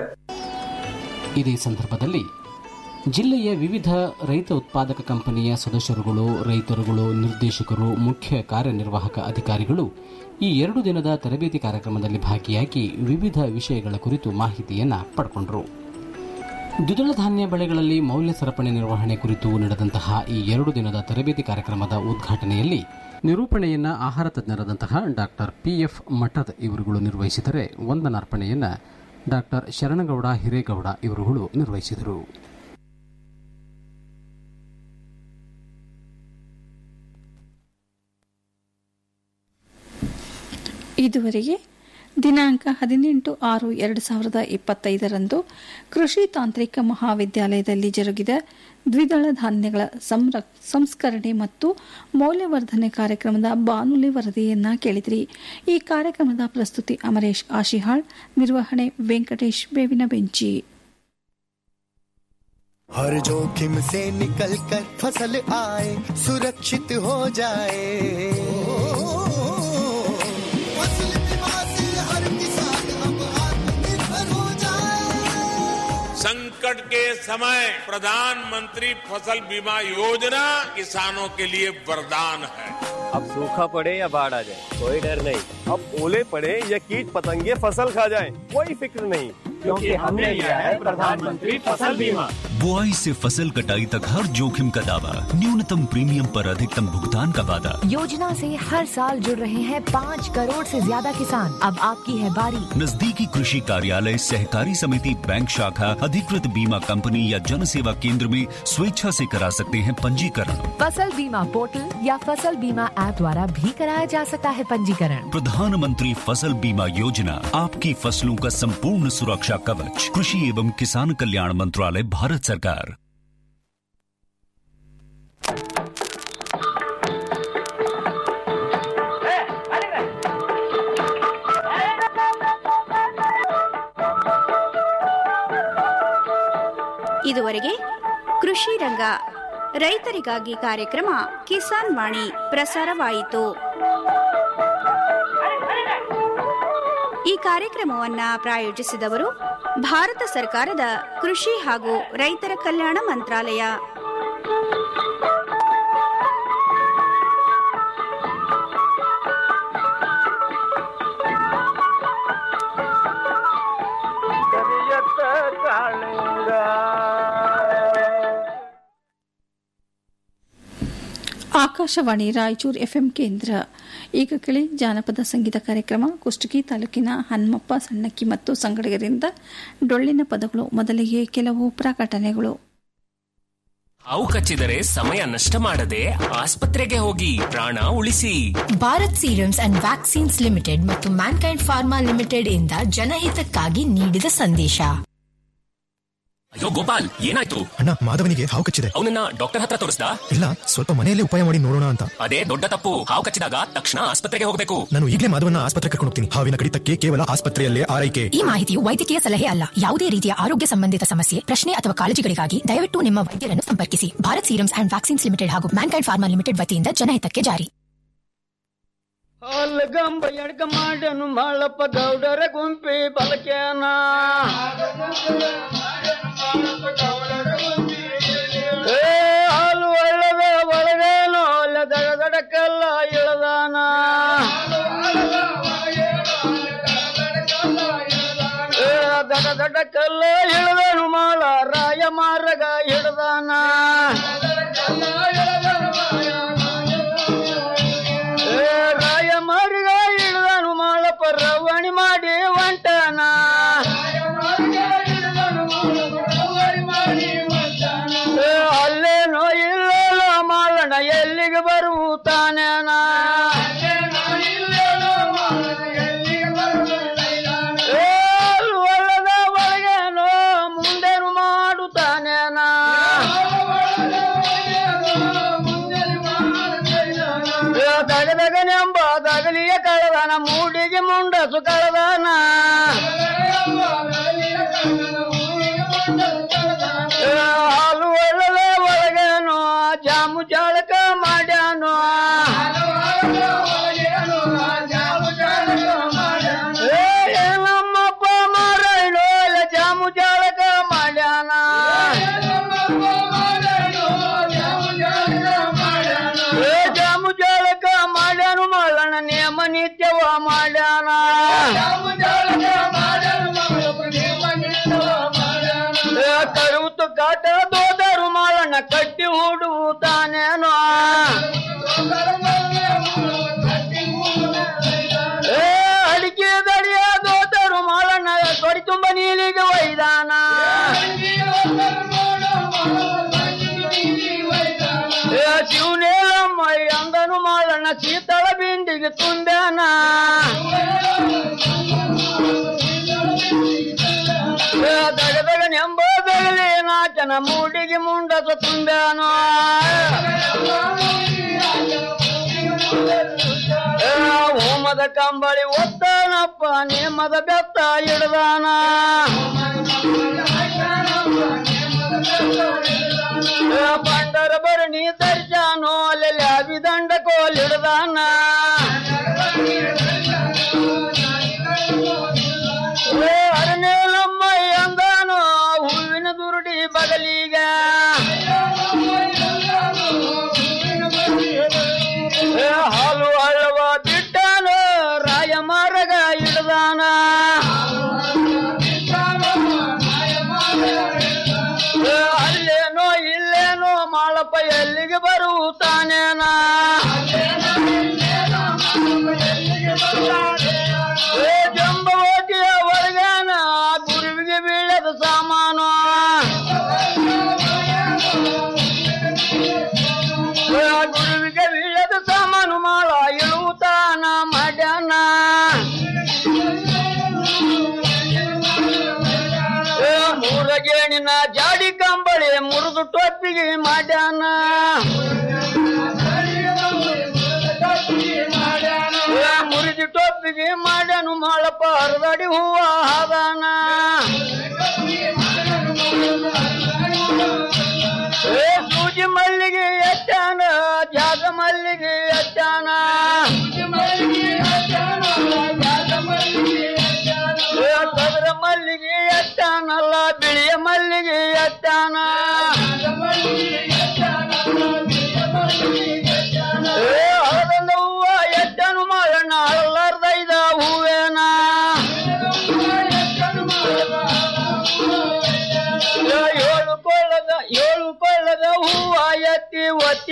ಇದೇ ಸಂದರ್ಭದಲ್ಲಿ ಜಿಲ್ಲೆಯ ವಿವಿಧ ರೈತ ಉತ್ಪಾದಕ ಕಂಪನಿಯ ಸದಸ್ಯರುಗಳು ರೈತರುಗಳು ನಿರ್ದೇಶಕರು ಮುಖ್ಯ ಕಾರ್ಯನಿರ್ವಾಹಕ ಅಧಿಕಾರಿಗಳು ಈ ಎರಡು ದಿನದ ತರಬೇತಿ ಕಾರ್ಯಕ್ರಮದಲ್ಲಿ ಭಾಗಿಯಾಗಿ ವಿವಿಧ ವಿಷಯಗಳ ಕುರಿತು ಮಾಹಿತಿಯನ್ನ ಪಡ್ಕೊಂಡ್ರು ದ್ವಿದಳ ಧಾನ್ಯ ಬೆಳೆಗಳಲ್ಲಿ ಮೌಲ್ಯ ಸರಪಣಿ ನಿರ್ವಹಣೆ ಕುರಿತು ನಡೆದಂತಹ ಈ ಎರಡು ದಿನದ ತರಬೇತಿ ಕಾರ್ಯಕ್ರಮದ ಉದ್ಘಾಟನೆಯಲ್ಲಿ ನಿರೂಪಣೆಯನ್ನ ಆಹಾರ ತಜ್ಞರಾದಂತಹ ಡಾಕ್ಟರ್ ಪಿಎಫ್ ಮಠದ್ ಇವರುಗಳು ನಿರ್ವಹಿಸಿದರೆ ವಂದನಾರ್ಪಣೆಯನ್ನ ಡಾಕ್ಟರ್ ಶರಣಗೌಡ ಹಿರೇಗೌಡ ಇವರುಗಳು ನಿರ್ವಹಿಸಿದರು ಇದುವರೆಗೆ ದಿನಾಂಕ ಹದಿನೆಂಟು ಆರು ಎರಡು ಸಾವಿರದ ಇಪ್ಪತ್ತೈದರಂದು ಕೃಷಿ ತಾಂತ್ರಿಕ ಮಹಾವಿದ್ಯಾಲಯದಲ್ಲಿ ಜರುಗಿದ ದ್ವಿದಳ ಧಾನ್ಯಗಳ ಸಂರ- ಸಂಸ್ಕರಣೆ ಮತ್ತು ಮೌಲ್ಯವರ್ಧನೆ ಕಾರ್ಯಕ್ರಮದ ಬಾನುಲಿ ವರದಿಯನ್ನ ಕೇಳಿದ್ರಿ ಈ ಕಾರ್ಯಕ್ರಮದ ಪ್ರಸ್ತುತಿ ಅಮರೇಶ್ ಆಶಿಹಾಳ್ ನಿರ್ವಹಣೆ ವೆಂಕಟೇಶ್ ಬೇವಿನ ಬೆಂಚಿ हर जोखिम से निकल कर फसल आए सुरक्षित हो जाए फसल बीमा से हर किसान अब आत्मनिर्भर हो जाए संकट के समय प्रधानमंत्री फसल बीमा योजना किसानों के लिए वरदान है अब सूखा पड़े या बाढ़ आ जाए कोई डर नहीं अब ओले पड़े या कीट पतंगे फसल खा जाए कोई फिक्र नहीं क्योंकि हमने लिया है प्रधानमंत्री फसल बीमा बुआई से फसल कटाई तक हर जोखिम का दावा न्यूनतम प्रीमियम पर अधिकतम भुगतान का वादा योजना से हर साल जुड़ रहे हैं पाँच करोड़ से ज्यादा किसान अब आपकी है बारी नजदीकी कृषि कार्यालय सहकारी समिति बैंक शाखा अधिकृत बीमा कंपनी या जन सेवा केंद्र में स्वेच्छा से करा सकते हैं पंजीकरण फसल बीमा पोर्टल या फसल बीमा ऐप द्वारा भी कराया जा सकता है पंजीकरण प्रधानमंत्री फसल बीमा योजना आपकी फसलों का संपूर्ण सुरक्षा कवच कृषि एवं किसान कल्याण मंत्रालय भारत सरकार ಇದುವರೆಗೆ ಕೃಷಿ ರಂಗ ರೈತರಿಗಾಗಿ ಕಾರ್ಯಕ್ರಮ ಕಿಸಾನ್ ವಾಣಿ ಪ್ರಸಾರವಾಯಿತು ಈ ಕಾರ್ಯಕ್ರಮವನ್ನ ಪ್ರಾಯೋಜಿಸಿದವರು ಭಾರತ ಸರ್ಕಾರದ ಕೃಷಿ ಹಾಗೂ ರೈತರ ಕಲ್ಯಾಣ ಮಂತ್ರಾಲಯ ಕರಿಯತ್ತ ಕಾಳಿಂಗ ಆಕಾಶವಾಣಿ ರಾಯಚೂರು ಎಫ್ಎಂ ಕೇಂದ್ರ ಈಗ ಕೇಳಿ ಜಾನಪದ ಸಂಗೀತ ಕಾರ್ಯಕ್ರಮ ಕುಷ್ಟಗಿ ತಾಲೂಕಿನ ಹನ್ಮಪ್ಪ ಸಣ್ಣಕ್ಕಿ ಮತ್ತು ಸಂಗಡಿಗರಿಂದ ಡೊಳ್ಳಿನ ಪದಗಳು ಮೊದಲಿಗೆ ಕೆಲವು ಪ್ರಕಟಣೆಗಳು ಹಾವು ಕಚ್ಚಿದರೆ ಸಮಯ ನಷ್ಟ ಮಾಡದೆ ಆಸ್ಪತ್ರೆಗೆ ಹೋಗಿ ಪ್ರಾಣ ಉಳಿಸಿ Bharat Serums and Vaccines Limited ಮತ್ತು ಮ್ಯಾನ್ಕೈಂಡ್ ಫಾರ್ಮಾ ಲಿಮಿಟೆಡ್ ಇಂದ ಜನಹಿತಕ್ಕಾಗಿ ನೀಡಿದ ಸಂದೇಶ ಅಯ್ಯೋ ಗೋಪಾಲ್ ಏನಾಯ್ತು ಅಣ್ಣ ಮಾಧವನಿಗೆ ಹಾವು ಕಚ್ಚಿದೆ ಅವನನ್ನ ಡಾಕ್ಟರ್ ಹತ್ರ ತೋರಿಸ್ದ ಇಲ್ಲ ಸ್ವಲ್ಪ ಮನೆಯಲ್ಲೇ ಉಪಾಯ ಮಾಡಿ ನೋಡೋಣ ಅಂತ ಅದೇ ದೊಡ್ಡ ತಪ್ಪು ಹಾವು ಕಚ್ಚಿದಾಗ ತಕ್ಷಣ ಆಸ್ಪತ್ರೆಗೆ ಹೋಗಬೇಕು ನಾನು ಈಗಲೇ ಮಾಧವನ ಆಸ್ಪತ್ರೆ ಕರ್ಕೊಂಡು ಹೋಗ್ತೀನಿ ಹಾವಿನ ಕಡಿತಕ್ಕೆ ಕೇವಲ ಆಸ್ಪತ್ರೆಯಲ್ಲೇ ಆರೈಕೆ ಈ ಮಾಹಿತಿಯು ವೈದ್ಯಕೀಯ ಸಲಹೆ ಅಲ್ಲ ಯಾವುದೇ ರೀತಿಯ ಆರೋಗ್ಯ ಸಂಬಂಧಿತ ಸಮಸ್ಯೆ ಪ್ರಶ್ನೆ ಅಥವಾ ಕಾಳಜಿಗಳಿಗಾಗಿ ದಯವಿಟ್ಟು ನಿಮ್ಮ ವೈದ್ಯರನ್ನು ಸಂಪರ್ಕಿಸಿ Bharat Serums and Vaccines Limited ಹಾಗೂ ಮ್ಯಾನ್ಕೈಂಡ್ ಫಾರ್ಮಾ ಲಿಮಿಟೆಡ್ ವತಿಯಿಂದ ಜನಹಿತಕ್ಕೆ ಜಾರಿ ಹಾಲ್ಗಂಬ ಎಡ್ಕ ಮಾಡನು ಮಾಳಪ್ಪ ಗೌಡರ ಗುಂಪಿ ಬಲಕ್ಯಾನ ಏ ಹಾಲು ಒಳ್ಳದ ಒಳಗೇನು ಅಲ್ಲ ದಡ ದಡಕ್ಕೆಲ್ಲ ಇಳದಾನ ಏ ದಡ ದಡಕ್ಕೆಲ್ಲ ಇಳದನು ಮಾಳ ರಾಯ ಮಾರಗ ಹಿಡ್ದಾನ ಏ ರಾಯ ಮಾರ್ಗ ಇಳಿದನು ಮಾಳಪ್ಪ ರವಣಿ ಮಾಡಿ ಹೊಂಟನ ಏ ಅಲ್ಲೇನೋ ಇಲ್ಲೇನೋ ಮಾಳಣ ಎಲ್ಲಿಗೆ ಬರುತ್ತಾನೇನ ಏ ಅಲ್ಲಿ ಒಳದ ಒಳಗೇನೋ ಮುಂದೇನು ಮಾಡುತ್ತಾನೇನ ದಗದಗನೆಂಬ ದಗಲಿಯ ಕಳದನ ಮೂಡಿಗೆ ಮುಂಡಸು ಕಳದನ ಏ, ಹಾಲು ಒಳ್ಳದ ಒಳಗೇನು ಜಾಮು ಜಾಳಕ ಮಾಡ್ಯಾನು ಏ, ಏ ನಮ್ಮಪ್ಪ ಮಾರೈನೋ ಇಲ್ಲ ಜಾಮು ಜಾಳಕ ಮಾಡ್ಯಾನ ಏ ಜಾಮು ಜಾಳಕ ಮಾಡ್ಯಾನು ಮಳ್ಳಣ ನೇಮ ನಿತ್ಯವ ಮಾಡ್ಯಾನ ಏ ಕರುತು ಕಾಟ ದೋದರು ಮಾಳಣ್ಣ ಕಟ್ಟಿ ಹೂಡುತ್ತಾನೇನೋ ಏ ಅಡಿಕೆ ದಡಿಯ ದೋದರು ಮಾಳಣ್ಣ ಕೊಡಿ ತುಂಬ ನೀಲಿಗೆ ಒಯ್ದಾನ ಏ ಶಿವನೇಲಮ್ಮ ಅಂದನು ಮಾಳಣ್ಣ ಶೀತಳ ಬಿಂದಿಗೆ ತುಂಬ್ಯಾನ ಏ ದಗದಗ ನೆಂಬ ಬೆಗಲಿ ನಾಚನ ಮೂಡಿಗೆ ಮುಂಡಸ ತುಂಬ್ಯಾನು ಏ ಹೋಮದ ಕಂಬಳಿ ಒತ್ತಾನಪ್ಪ ನೇಮದ ಬೆತ್ತ ಹಿಡ್ದಾನ ಏ ಬಂಡರ ಭರಣಿ ದರ್ಶಾನೋ ಅಲ್ಲಿ ಅಭಿದಂಡ ಕೋಲ್ ಹಿಡ್ದಾನ ಏ ಅರನೇಲಮ್ಮ ಅಂದಾನೋ ಹೂವಿನ ದುರುಡಿ ಬಗಲಿಗ ಏ ಹಾಲು ಹಳ್ಳವ ಬಿಟ್ಟಾನು ರಾಯ ಮಾರಗ ಹಿಡ್ದಾನ ಏ ಅಲ್ಲೇನೋ ಇಲ್ಲೇನೋ ಮಾಳಪ್ಪ ಎಲ್ಲಿಗೆ ಬರುತ್ತಾನೇನ ಏ ಜಂಬವತಿಯ ಒಳಗೇನ ಗುರುವಿಗೆ ಬೀಳದ ಸಾಮಾನು ಏ ಗುರುವಿಗೆ ಬೀಳದ ಸಾಮಾನು ಮಾಳ ಇಳುತ್ತಾನ ಮಾಡ್ಯಾನ ಏ ಮೂರ ಗೇಣಿನ ಜಾಡಿ ಕಂಬಳಿ ಮುರಿದು ಟೊಪ್ಪಿಗೆ ಮಾಡ್ಯಾನ ಏ ಮುರಿದು ಟೊಪ್ಪಿಗೆ ಮಾಡ್ಯಾನು ಮಾಳಪ್ಪ ಹರಿದಾಡಿ ಹೂವ ಹಾದಾನ ಮಲ್ಲಿಗೆ ಎತ್ತಾನಲ್ಲ ಬಿಳಿಯ ಮಲ್ಲಿಗೆ ಎತ್ತಾನ ಏ ಹಳದಂದ ಹೂವ ಎತ್ತನು ಮಾರಣ್ಣ ಅಲ್ಲಾರ್ದೈದ ಹೂವೇನ ಏಳು ಕೊಳ್ಳದ ಏಳು ಕೊಳ್ಳದ ಹೂವ ಎತ್ತಿ ಒತ್ತಿ